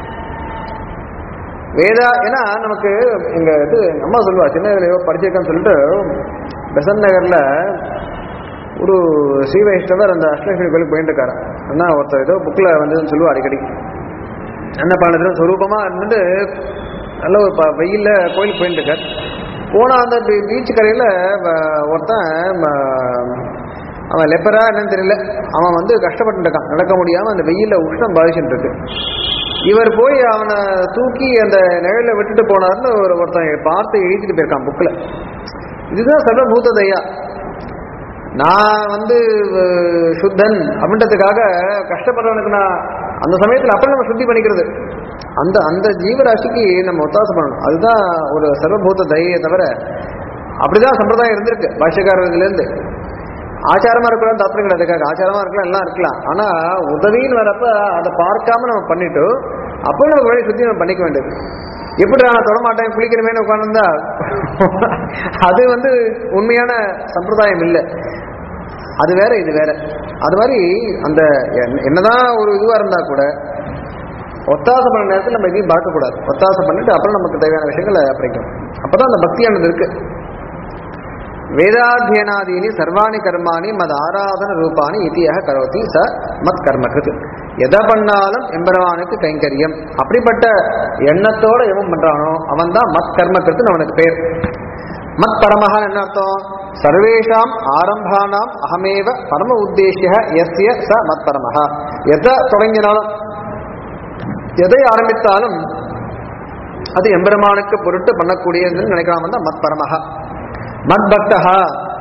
வேதா ஏன்னா நமக்கு எங்க இது எங்க அம்மா சொல்லுவா சின்ன வயசுல படிச்சிருக்கேன்னு சொல்லிட்டு பெசன் நகர்ல ஒரு ஸ்ரீ வைஷ்ணவர் அந்த அஷ்டலட்சுமி கோயிலுக்கு போயிட்டு இருக்காரு அண்ணா ஒருத்தர் ஏதோ புக்ல வந்ததுன்னு சொல்லுவா அடிக்கடி என்ன பண்ணதுன்னு சொரூபமா இருந்துட்டு நல்ல ஒரு ப- வெயில்ல கோயிலுக்கு போயிட்டு இருக்கார் போனா அந்த பீச் கரையில வ- ஒருத்தன் ம- அவன் லெப்பரா என்னன்னு தெரியல அவன் வந்து கஷ்டப்பட்டு இருக்கான் நடக்க முடியாம அந்த வெயில்ல உஷ்ணம் பாதிச்சுட்டு இருக்கு இவர் போய் அவனை தூக்கி அந்த நிழல்ல விட்டுட்டு போனார்னு ஒரு ஒருத்தன் பார்த்து எழுதிட்டு போயிருக்கான் புக்ல இதுதான் சர்வபூத தயா நான் வந்து அஹ், சுத்தன் அப்படின்றதுக்காக கஷ்டப்படுறவனுக்கு நான் அந்த சமயத்தில் அப்புறம் நம்ம சுத்தி பண்ணிக்கிறது அந்த அந்த ஜீவராசிக்கு நம்ம ஒத்தாசம் பண்ணணும் அதுதான் ஒரு சர்வபூத தயையை தவிர அப்படிதான் சம்பிரதாயம் இருந்திருக்கு பாஷ்யக்காரர்லேருந்து ஆச்சாரமா இருக்கலாம் தப்பு கிடையாது ஆச்சாரமா இருக்கலாம் எல்லாம் இருக்கலாம் ஆனா உதவின்னு வரப்ப அதை பார்க்காம நம்ம பண்ணிட்டு அப்போ நம்ம வழி சுத்தி நம்ம பண்ணிக்க வேண்டியது எப்படி நான் தொட மாட்டேன் குளிக்கிறமேனு உட்காந்துருந்தா அது வந்து உண்மையான சம்பிரதாயம் இல்லை அது வேற இது வேற அது மாதிரி அந்த என்ன- என்னதான் ஒரு இதுவா இருந்தா கூட ஒத்தாசை பண்ண நேரத்தில் நம்ம எதையும் பார்க்கக்கூடாது ஒத்தாசை பண்ணிட்டு அப்புறம் நமக்கு தேவையான விஷயங்களை படிக்கணும் அப்பதான் அந்த பக்தியானது இருக்கு வேதாத்தியனாதீனி சர்வாணி கர்மாணி மத் ஆராதன ரூபாணி இத்தியாக கரோதி ச மத் கர்மகிருத் எதை பண்ணாலும் எம்பெருமானுக்கு கைங்கரியம் அப்படிப்பட்ட எண்ணத்தோட எவன் பண்றானோ அவன் தான் மத் கர்மகிருத்துன்னு அவனுக்கு பேர் மத் பரமஹா என்ன அர்த்தம் சர்வேஷாம் ஆரம்பானாம் அகமேவ பரம உத்தேசிய எஸ்ய ச மத் பரமஹா எதை தொடங்கினாலும் எதை ஆரம்பித்தாலும் அது எம்பெருமானுக்கு பொருட்டு பண்ணக்கூடியதுன்னு நினைக்கலாம் தான் மத் பரமஹா மத் பக்தஹா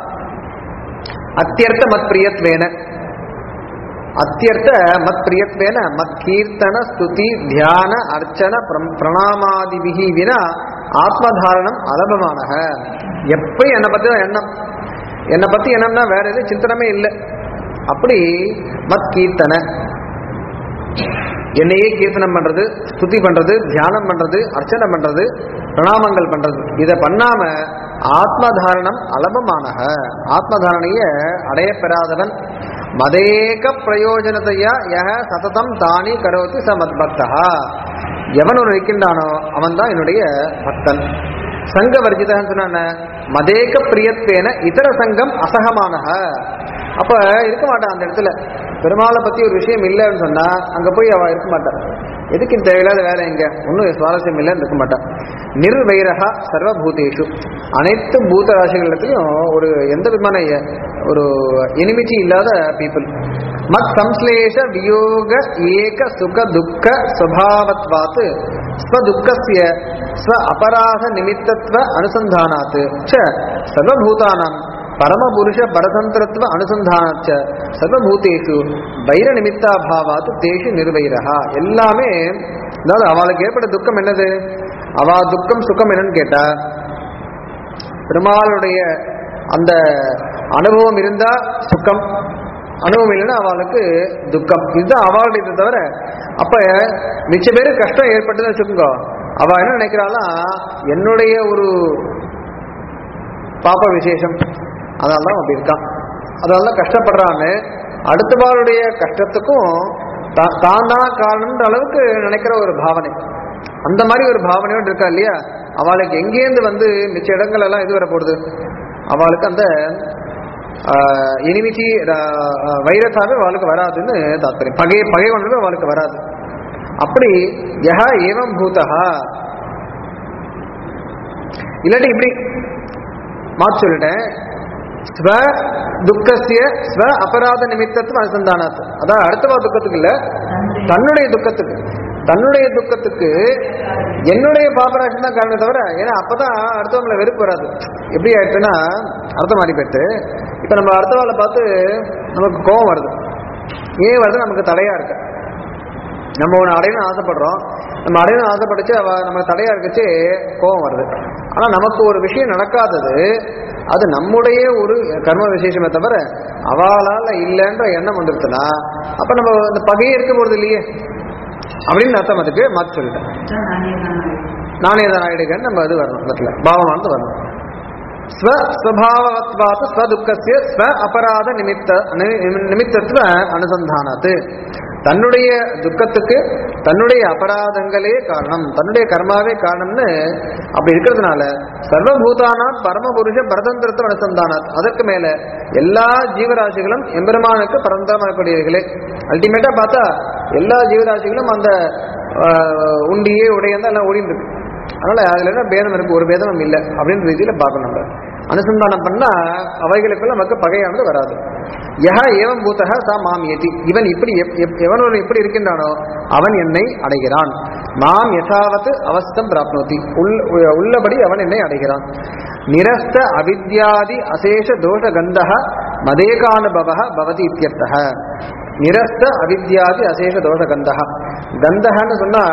அத்தியர்த்த மத் பிரியத்வேன அத்தியர்த்த மத் பிரியத்வேன மத் கீர்த்தன ஸ்துதி தியான அர்ச்சன பிரம்- பிரணாமாதிபிகி வினா ஆத்மதாரணம் அலபமானக எப்ப என்னை பத்தி தான் எண்ணம் என்னை பத்தி எண்ணம்னா வேற எதுவும் சிந்தனமே இல்லை அப்படி மத் கீர்த்தன என்னையே கீர்த்தனம் பண்றது ஸ்துதி பண்றது தியானம் பண்றது அர்ச்சனை பண்றது பிரணாமங்கள் பண்றது இதை பண்ணாம ஆத்மதாரணம் அலபமானக ஆத்மதாரணைய அடையப்பெறாதவன் மதேக பிரயோஜனத்தையா யக சததம் தானி கரோதி ச மத்பக்தா எவன் ஒரு இருக்கின்றானோ அவன் தான் என்னுடைய பக்தன் சங்க வர்ஜிதன்னு சொன்ன மதேக பிரியத்வேன இதர சங்கம் அசகமானக அப்ப இருக்க மாட்டான் அந்த இடத்துல பெருமாளை பத்தி ஒரு விஷயம் இல்லைன்னு சொன்னா அங்க போய் அவ இருக்க மாட்டான் எதுக்கு இந்த தேவையில்லாத வேலை எங்க ஒன்றும் சுவாரஸ்யம் இல்லைன்னு இருக்க மாட்டான் நிர்வைரகா சர்வபூதேஷு அனைத்து பூத ராசிகளிடத்திலையும் ஒரு எந்த விதமான எ- ஒரு எனிமிட்டி இல்லாத பீப்புள் மத் சம்ஸ்லேஷ வியோக ஏக சுக துக்க சுபாவத்வாத் ஸ்வதுக்கஸ்ய ஸ்வ அபராத நிமித்தத்வ அனுசந்தானாத் ச சர்வபூதானாம் பரமபுருஷ பரதந்திரத்துவ அனுசந்தானச்ச சர்வபூதேஷு வைர நிமித்தாபாவாத் தேஷு நிர்வைரகா எல்லாமே அதாவது அவளுக்கு ஏற்பட்ட துக்கம் என்னது அவா துக்கம் சுகம் என்னன்னு கேட்டா பெருமாளுடைய அந்த அனுபவம் இருந்தா சுக்கம் அனுபவம் இல்லைன்னா அவளுக்கு துக்கம் இதுதான் அவளுடைய தவிர அப்ப மிச்ச பேரு கஷ்டம் ஏற்பட்டதுன்னு வச்சுக்கோங்க அவ என்ன நினைக்கிறாளா என்னுடைய ஒரு பாப்ப விசேஷம் அதனால தான் அப்படி இருக்கான் அதனால தான் கஷ்டப்படுறான்னு அடுத்தவாளுடைய கஷ்டத்துக்கும் தா- தான் தான் காரணம்ன்ற அளவுக்கு நினைக்கிற ஒரு பாவனை அந்த மாதிரி ஒரு பாவனையோடு இருக்கா இல்லையா அவளுக்கு எங்கேருந்து வந்து மிச்ச இடங்கள் எல்லாம் இது வர போடுது அவளுக்கு அந்த இனிமிச்சி வைரஸாவே அவளுக்கு வராதுன்னு தாத்பரியம் பகை பகை கொண்டது அவளுக்கு வராது அப்படி யஹ ஏவம் பூதஹா இல்லாட்டி இப்படி மாற்றி சொல்லிட்டேன் ஸ்வ துக்கசிய ஸ்வ அபராத நிமித்தத்துவ அனுசந்தானாத் அதான் அடுத்தவா துக்கத்துக்கு இல்ல தன்னுடைய துக்கத்துக்கு தன்னுடைய துக்கத்துக்கு என்னுடைய பாபராசம் தான் காரணம் தவிர ஏன்னா அப்பதான் அடுத்தவங்களை வெறுப்பு வராது எப்படி ஆயிடுச்சுன்னா அர்த்தம் மாறி போயிட்டு இப்ப நம்ம அடுத்தவாளை பார்த்து நமக்கு கோபம் வருது ஏன் வருது நமக்கு தடையா இருக்கு நம்ம ஒன்று அடையணும்னு ஆசைப்படுறோம் நம்ம அடையணும் ஆசைப்பட்டுச்சு அவ நம்ம தடையா இருக்குச்சு கோபம் வருது ஆனா நமக்கு ஒரு விஷயம் நடக்காதது அது நம்முடைய ஒரு கர்ம விசேஷமே தவிர அவளால இல்லைன்ற எண்ணம் வந்துருச்சுன்னா அப்ப நம்ம இந்த பகையே இருக்க போறது இல்லையே அப்படின்னு அர்த்தம் அதுக்கு மாற்றி சொல்லிட்டேன் நானே தான் ஆயிடுகன்னு நம்ம இது வரணும் இடத்துல பாவமானது வரணும் ஸ்வ ஸ்வபாவத்வாத் ஸ்வதுக்கசிய ஸ்வ அபராத நிமித்த நி- நிமித்தத்துவ அனுசந்தானத்து தன்னுடைய துக்கத்துக்கு தன்னுடைய அபராதங்களே காரணம் தன்னுடைய கர்மாவே காரணம்னு அப்படி இருக்கிறதுனால சர்வபூதானாம் பரமபுருஷ பரதந்திரத்தை அனுசந்தானாத் அதற்கு மேல எல்லா ஜீவராசிகளும் எம்பெருமானுக்கு பரந்தரமாகக்கூடியவர்களே அல்டிமேட்டா பார்த்தா எல்லா ஜீவராசிகளும் அந்த ஆஹ், உண்டியே உடையந்தான் எல்லாம் ஓடிட்டு இருக்கு அதனால அதுல என்ன பேதம் இருக்கு ஒரு பேதமும் இல்லை அப்படின்ற ரீதியில பார்க்கணும் நம்ம அனுசந்தானம் பண்ணா அவைகளுக்குள்ள நமக்கு பகையானது வராது யஹ ஏவம் பூத்தக சா மாம் ஏதி இவன் இப்படி எப்- எப்- எவன் ஒரு இப்படி இருக்கின்றானோ அவன் என்னை அடைகிறான் மாம் யசாவத் அவஸ்தம் பிராப்னோதி உள் உ- உள்ளபடி அவன் என்னை அடைகிறான் நிரஸ்த அவித்யாதி அசேஷ தோஷ கந்தக மதேகானுபவ பவதி இத்தியர்த்தக நிரஸ்த அவித்யாதி அசேஷ தோஷ கந்தக கந்தகன்னு சொன்னா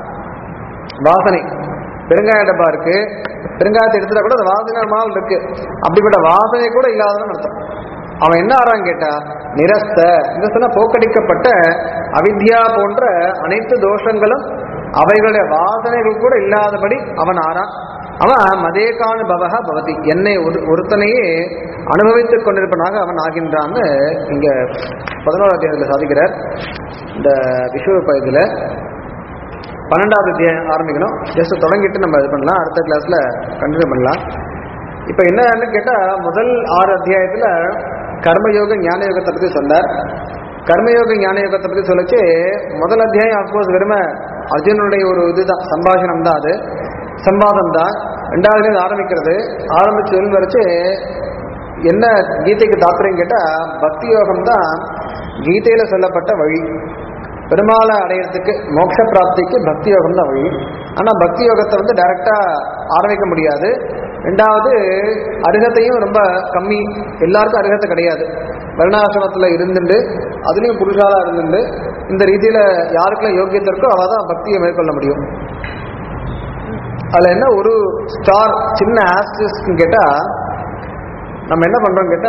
வாசனை பெருங்காய டப்பா இருக்கு பெருங்காயத்தை எடுத்துட்டா கூட அந்த வாசனை மாவு இருக்கு அப்படிப்பட்ட வாசனை கூட இல்லாதவன் அர்த்தம் அவன் என்ன ஆறான் கேட்டா நிரஸ்த நிரஸ்தனா போக்கடிக்கப்பட்ட அவித்யா போன்ற அனைத்து தோஷங்களும் அவைகளுடைய வாசனைகள் கூட இல்லாதபடி அவன் ஆறான் அவன் மதேகானு பவக பவதி என்னை ஒரு ஒருத்தனையே அனுபவித்துக் கொண்டிருப்பனாக அவன் ஆகின்றான்னு இங்க பதினோராம் தேதியில் சாதிக்கிறார் இந்த விஸ்வ இதுல பன்னெண்டாவது அத்தியாயம் ஆரம்பிக்கணும் ஜஸ்ட் தொடங்கிட்டு நம்ம இது பண்ணலாம் அடுத்த கிளாஸ்ல கண்டினியூ பண்ணலாம் இப்போ என்னன்னு கேட்டா முதல் ஆறு அத்தியாயத்துல கர்மயோக ஞான யோகத்தை பத்தி சொன்னார் கர்மயோக ஞான யோகத்தை பத்தி சொல்லிச்சு முதல் அத்தியாயம் அப்கோர்ஸ் வெறும அர்ஜுனனுடைய ஒரு இதுதான் சம்பாஷணம் தான் அது சம்பாதம் தான் ரெண்டாவது இது ஆரம்பிக்கிறது ஆரம்பிச்சு வரைச்சு என்ன கீதைக்கு தாத்பரியம் கேட்டா பக்தி யோகம் தான் கீதையில சொல்லப்பட்ட வழி பெருமாளை அடையிறதுக்கு மோட்ச பிராப்திக்கு பக்தி யோகம் தான் வழி ஆனா பக்தி யோகத்தை வந்து டைரக்டா ஆரம்பிக்க முடியாது ரெண்டாவது அருகத்தையும் ரொம்ப கம்மி எல்லாருக்கும் அருகத்தை கிடையாது வருணாசிரமத்தில் இருந்துட்டு அதுலேயும் புருஷாலா இருந்துட்டு இந்த ரீதியில யாருக்கெல்லாம் யோக்கியத்தை இருக்கோ அவ தான் பக்தியை மேற்கொள்ள முடியும் அதுல என்ன ஒரு ஸ்டார் சின்ன ஆஸ்டிஸ்ட்னு கேட்டா நம்ம என்ன பண்றோம் கேட்டா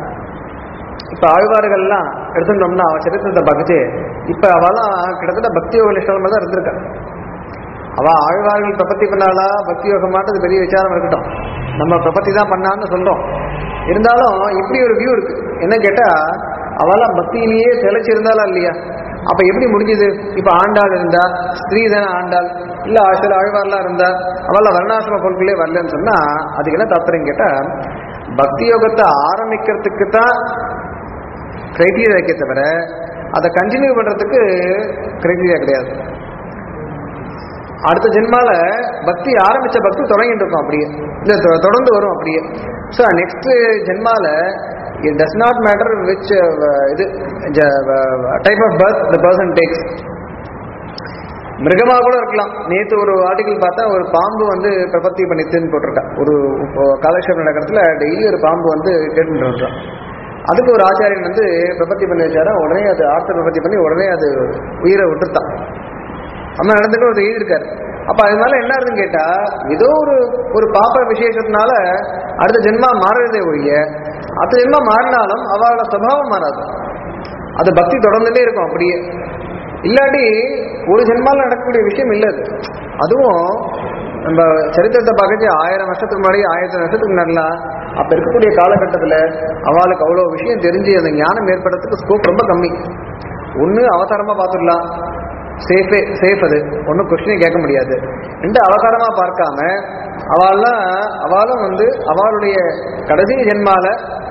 இப்ப ஆழ்வார்கள்லாம் எடுத்துட்டோம்னா அவன் சரித்திரத்தை பார்த்துட்டு இப்ப அவெல்லாம் கிட்டத்தட்ட பக்தி யோக நிஷ்டமா தான் இருந்திருக்கா அவ ஆழ்வார்கள் பிரபத்தி பண்ணாலா பக்தி யோகம் மாட்டது பெரிய விசாரம் இருக்கட்டும் நம்ம பிரபத்தி தான் பண்ணான்னு சொல்றோம் இருந்தாலும் இப்படி ஒரு வியூ இருக்கு என்ன கேட்டா அவெல்லாம் பக்தியிலேயே திளைச்சிருந்தாலா இல்லையா அப்ப எப்படி முடிஞ்சது இப்ப ஆண்டாள் இருந்தா ஸ்திரீ தானே ஆண்டாள் இல்ல சில ஆழ்வார்லாம் இருந்தா அவெல்லாம் வர்ணாசிரம பொருட்களே வரலன்னு சொன்னா அதுக்கு என்ன தாத்பரியம் கேட்டா பக்தி யோகத்தை ஆரம்பிக்கிறதுக்கு தான் கிரைட்டீரியா இருக்கே தவிர அதை கண்டினியூ பண்றதுக்கு கிரைட்டீரியா கிடையாது அடுத்த ஜென்மால பக்தி ஆரம்பிச்ச பக்தி தொடங்கிட்டு இருக்கும் அப்படியே இல்ல தொ- தொடர்ந்து வரும் அப்படியே ஸோ நெக்ஸ்ட் ஜென்மால it does not matter which இது type of birth the person takes மிருகமா கூட இருக்கலாம் நேத்து ஒரு ஆர்டிகல் பார்த்தா ஒரு பாம்பு வந்து பிரபத்தி பண்ணித்துன்னு போட்டிருக்கா ஒரு இப்போ காலக்ஷேபம் நடக்கிறதுல டெய்லி ஒரு பாம்பு வந்து கேட்டுட்டு இருக்கான் அதுக்கு ஒரு ஆச்சாரியன் வந்து பிரபத்தி பண்ணி வச்சாரா உடனே அது ஆர்த்த பிரபத்தி பண்ணி உடனே அது உயிரை விட்டுருத்தான் அம்மா நடந்துட்டு ஒரு எழுதியிருக்காரு அப்ப அது மேல என்ன இருக்குன்னு கேட்டா ஏதோ ஒரு ஒரு பாப்ப விசேஷத்தினால அடுத்த ஜென்மா மாறுறதே ஒழிய அடுத்த ஜென்மா மாறினாலும் அவளோட சுபாவம் மாறாது அது பக்தி தொடர்ந்துட்டே இருக்கும் அப்படியே இல்லாட்டி ஒரு ஜென்மால நடக்கக்கூடிய விஷயம் இல்லை அது அதுவும் நம்ம சரித்திரத்தை பார்க்கச்சு ஆயிரம் வருஷத்துக்கு முன்னாடி ஆயிரத்தி வருஷத்துக்கு முன்னாடிலாம் அப்ப இருக்கக்கூடிய காலகட்டத்தில் அவளுக்கு அவ்வளோ விஷயம் தெரிஞ்சு அந்த ஞானம் ஏற்படுறதுக்கு ஸ்கோப் ரொம்ப கம்மி ஒன்று அவதாரமா பார்த்துடலாம் சேஃபே சேஃப் அது ஒன்றும் கொஸ்டினே கேட்க முடியாது ரெண்டு அவதாரமா பார்க்காம அவள்லாம் அவளும் வந்து அவளுடைய கடைசி ஜென்மால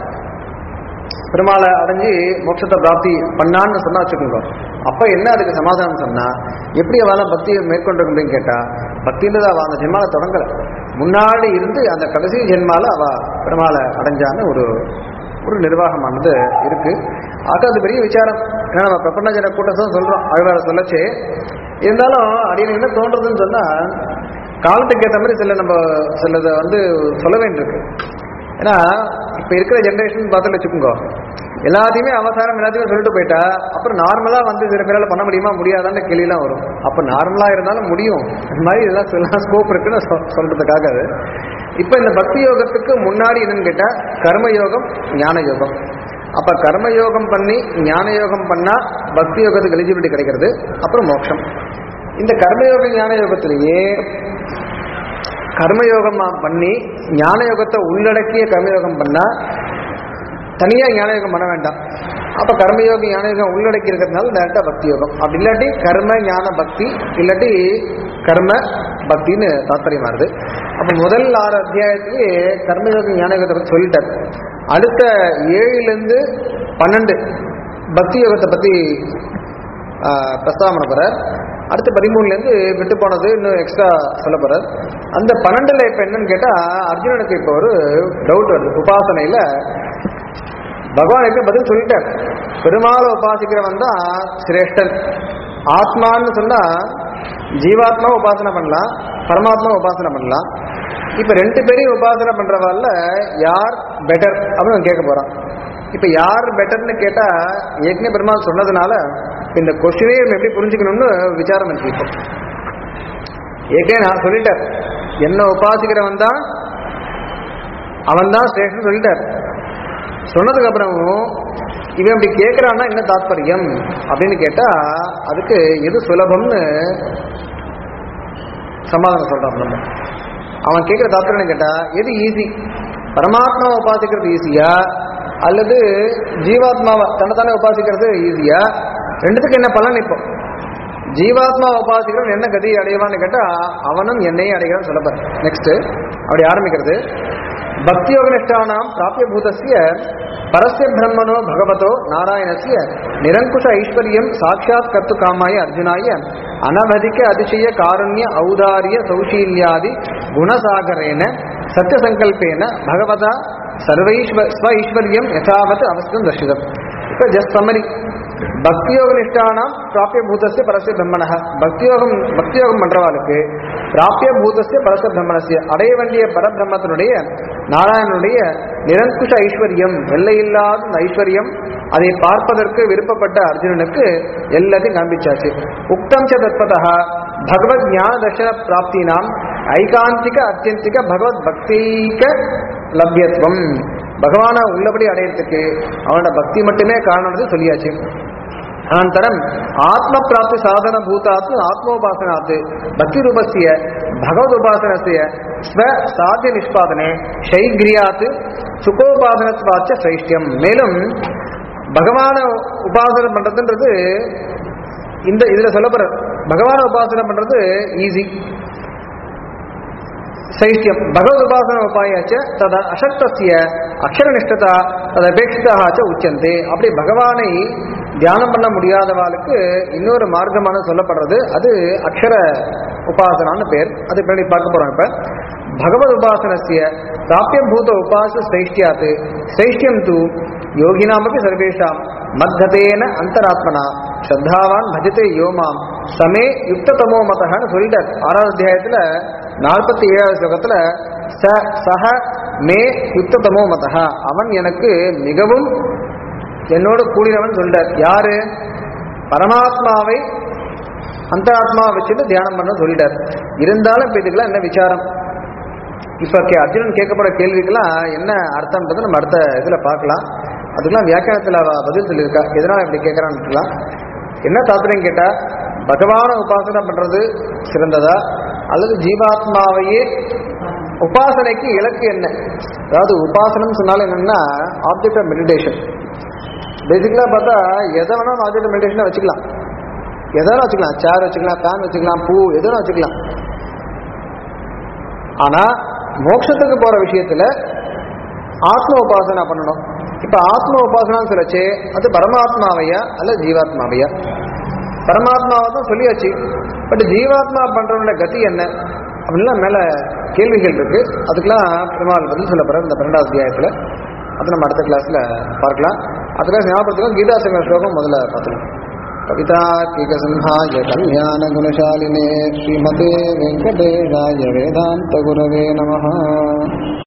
பெருமாளை அடைஞ்சு மோட்சத்தை பிராப்தி பண்ணான்னு சொன்னா வச்சுக்கோங்க அப்ப என்ன அதுக்கு சமாதானம் சொன்னா எப்படி அவள பக்தியை மேற்கொண்டிருக்க முடியும் கேட்டா பக்தின்றது அவ அந்த ஜென்மால தொடங்கல முன்னாடி இருந்து அந்த கடைசி ஜென்மால அவ பெருமாளை அடைஞ்சான்னு ஒரு ஒரு நிர்வாகமானது இருக்கு ஆக அது பெரிய விசாரம் ஏன்னா நம்ம பிரபண்ண ஜன கூட்டம் சொல்றோம் அழ்வார சொல்லச்சே இருந்தாலும் அடியில் என்ன தோன்றதுன்னு சொன்னா காலத்துக்கு ஏற்ற மாதிரி சில நம்ம சிலதை வந்து சொல்ல வேண்டியிருக்கு ஏன்னா இப்ப இருக்கிற ஜென்ரேஷன் பார்த்து வச்சுக்கோங்க எல்லாத்தையுமே அவசாரம் எல்லாத்தையுமே சொல்லிட்டு போயிட்டா அப்புறம் நார்மலா வந்து சில பேரால பண்ண முடியுமா முடியாதான்னு கேள்விலாம் வரும் அப்ப நார்மலா இருந்தாலும் முடியும் இந்த மாதிரி இதெல்லாம் சொல்லலாம் ஸ்கோப் இருக்குன்னு சொ- சொல்றதுக்காக அது இப்ப இந்த பக்தி யோகத்துக்கு முன்னாடி என்னன்னு கேட்டா கர்ம யோகம் ஞான யோகம் அப்ப கர்ம யோகம் பண்ணி ஞான யோகம் பண்ணா பக்தி யோகத்துக்கு எலிஜிபிலிட்டி கிடைக்கிறது அப்புறம் மோட்சம் இந்த கர்மயோக ஞான யோகத்திலேயே கர்மயோகம் பண்ணி ஞான யோகத்தை உள்ளடக்கிய கர்மயோகம் பண்ணா தனியா ஞான யோகம் பண்ண வேண்டாம் அப்ப கர்மயோகம் ஞான யோகம் உள்ளடக்கி இருக்கிறதுனால டேரக்டா பக்தி யோகம் அப்படி இல்லாட்டி கர்ம ஞான பக்தி இல்லாட்டி கர்ம பக்தின்னு தாத்பரியம் வருது அப்ப முதல் ஆறு அத்தியாயத்திலேயே கர்மயோகம் ஞான யோகத்தை பத்தி சொல்லிட்டார் அடுத்த ஏழுல இருந்து பன்னெண்டு பக்தி யோகத்தை பத்தி ஆஹ், பிரஸ்தாபம் பண்ண போறார் அடுத்து பதிமூணுல இருந்து விட்டு போனது இன்னும் எக்ஸ்ட்ரா சொல்ல போறார் அந்த பன்னெண்டுல இப்ப என்னன்னு கேட்டா அர்ஜுனனுக்கு இப்ப ஒரு டவுட் வருது உபாசனையில பகவானுக்கு பதில் சொல்லிட்டார் பெருமாளை உபாசிக்கிறவன் தான் சிரேஷ்டன் ஆத்மான்னு சொன்னா ஜீவாத்மா உபாசனை பண்ணலாம் பரமாத்மா உபாசனை பண்ணலாம் இப்ப ரெண்டு பேரையும் உபாசனை பண்றவாள்ல யார் பெட்டர் அப்படின்னு கேட்க போறான் இப்ப யார் பெட்டர்னு கேட்டா ஏற்கனவே பெருமாள் சொன்னதுனால இந்த கொஸ்டினே எப்படி புரிஞ்சுக்கணும்னு விசாரம் இருக்கு இப்போ ஏற்கனவே நான் சொல்லிட்டேன் என்ன உபாசிக்கிறவன் தான் அவன் தான் சிரேஷ்டன் சொல்லிட்டார் சொன்னதுக்கு அப்புறமும் இவன் இப்படி கேட்கறான்னா என்ன தாத்பரியம் அப்படின்னு கேட்டா அதுக்கு எது சுலபம்னு சமாதானம் சொல்றான் நம்ம அவன் கேட்கிற தாத்பரியம் கேட்டா எது ஈஸி பரமாத்மாவை உபாசிக்கிறது ஈஸியா அல்லது ஜீவாத்மாவை தன்னைத்தானே உபாசிக்கிறது ஈஸியா ரெண்டுத்துக்கு என்ன பலன் இப்போ ஜீவாத்மா உபாசிக்கிறவன் என்ன கதி அடைவான்னு கேட்டா அவனும் என்னையும் அடைகிறான்னு சொல்லப்பார் நெக்ஸ்ட் அப்படி ஆரம்பிக்கிறது பக்தி யோகனிஷ்டானாம் பிராபிய பூதஸ்ய பரஸ்ய பிரம்மனோ பகவதோ நாராயணஸ்ய நிரங்குஷ ஐஸ்வர்யம் சாட்சாத் கத்து காமாய அர்ஜுனாய அனவதிக்க அதிசய காருண்ய ஔதாரிய சௌஷீல்யாதி குணசாகரேன சத்தியசங்கல்பேன பகவதா சர்வைஸ்வ ஸ்வ ஈஸ்வரியம் யதாவத் அவஸ்தம் தர்ஷிதம் இப்போ ஜஸ்ட் சம்மரி பக்தியோக நிஷ்டானாம் பிராபிய பூதஸ்ய பரஸ்ய பிரம்மணः பக்தியோகம் பக்தியோகம் பண்றவாளுக்கு பிராபிய பூதஸ்ய பரஸ்ய பிரம்மணஸ்ய அடைய வேண்டிய பரபிரம்மத்தினுடைய நாராயணனுடைய நிரங்குஷ ஐஸ்வர்யம் எல்லையில்லாத அந்த ஐஸ்வர்யம் அதை பார்ப்பதற்கு விருப்பப்பட்ட அர்ஜுனனுக்கு எல்லாத்தையும் காண்பிச்சாச்சு உக்தம் ச தத்பதா பகவத் ஞான தர்ஷன பிராப்தினாம் ஐகாந்திக அத்தியந்திக பகவத் பக்திக லப்யத்துவம் பகவானை உள்ளபடி அடையறதுக்கு அவனோட பக்தி மட்டுமே காரணம்னு சொல்லியாச்சு அனந்தரம் ஆத்ம பிராப்தி சாதன பூதாத்து ஆத்மோபாசனாத்து பக்தி ரூபஸ்ய பகவத் உபாசனஸ்ய ஸ்வ சாத்திய நிஷ்பாதனே ஷைகிரியாத்து சுகோபாசனத்வாச்ச சைஷ்டியம் மேலும் பகவான உபாசனை பண்றதுன்றது இந்த இதுல சொல்லப்படுற பகவான உபாசனை பண்றது ஈஸி சைஷ்டியம் பகவத் உபாசன உபாயாச்ச தத அசக்தசிய அக்ஷரநிஷ்டதா ததபேட்சிதாக உச்சந்தே அப்படி பகவானை தியானம் பண்ண முடியாதவாளுக்கு இன்னொரு மார்க்கமான சொல்லப்படுறது அது அக்ஷர உபாசனான்னு பேர் அது பின்னாடி பார்க்க போறோம் இப்ப பகவத் உபாசனஸ்ய பிராபியபூத உபாச சிரேஷ்டியாத் சிரேஷ்டியம் தூ யோகினாமப்பி சர்வேஷாம் மத்ததேன அந்தராத்மனா ஸ்ரத்தாவான் பஜதே யோமாம் சமே யுக்ததமோ மதன்னு சொல்லிட்டார் ஆறாவது அத்தியாயத்துல நாற்பத்தி ஏழாவது ஸ்லோகத்துல ச சஹ மே யுக்ததமோ மதஹ அவன் எனக்கு மிகவும் என்னோடு கூடினவன் சொல்லிட்டார் யாரு பரமாத்மாவை அந்தராத்மா வச்சுட்டு தியானம் பண்ண சொல்லிட்டார் இருந்தாலும் இப்ப இதுக்கெல்லாம் என்ன விசாரம் இப்ப கே- அர்ஜுனன் கேட்கப்படுற கேள்விக்கெல்லாம் என்ன அர்த்தம்ன்றது நம்ம அடுத்த இதுல பார்க்கலாம் அதுக்கெல்லாம் வியாக்கியானத்துல அவ பதில் சொல்லியிருக்கா எதனால இப்படி கேட்கறான்னுலாம் என்ன தாத்பரியம் கேட்டா பகவான உபாசனை பண்றது சிறந்ததா அல்லது ஜீவாத்மாவையே உபாசனைக்கு இலக்கு என்ன அதாவது உபாசனம் சொன்னாலும் என்னன்னா ஆப்ஜெக்ட் ஆஃப் மெடிடேஷன் பேசிக்கலா பார்த்தா எதை வேணாலும் ஆப்ஜெக்ட் மெடிடேஷனை வச்சுக்கலாம் எதை வேணா வச்சுக்கலாம் சேர் வச்சுக்கலாம் ஃபேன் வச்சுக்கலாம் பூ எது வேணா வச்சுக்கலாம் ஆனா மோட்சத்துக்கு போற விஷயத்துல ஆத்ம உபாசனா பண்ணணும் இப்ப ஆத்ம உபாசனான்னு சொல்லச்சு அது பரமாத்மாவையா அல்ல ஜீவாத்மாவையா பரமாத்மாவை தான் சொல்லியாச்சு பட் ஜீவாத்மா பண்றவனோட கதி என்ன அப்படின்லாம் மேல கேள்விகள் இருக்கு அதுக்கெல்லாம் பெருமாள் பதில் சொல்ல போற இந்த பன்னெண்டாவது அத்தியாயத்துல அது நம்ம அடுத்த கிளாஸ்ல பார்க்கலாம் அதுல ஞாபகத்துக்கும் கீதா சங்கர ஸ்லோகம் முதல்ல பார்த்துக்கலாம் कवितात्मिकसंहाय कल्याणगुणशालिने श्रीमते वेङ्कटेशाय वेदान्तगुरवे नमः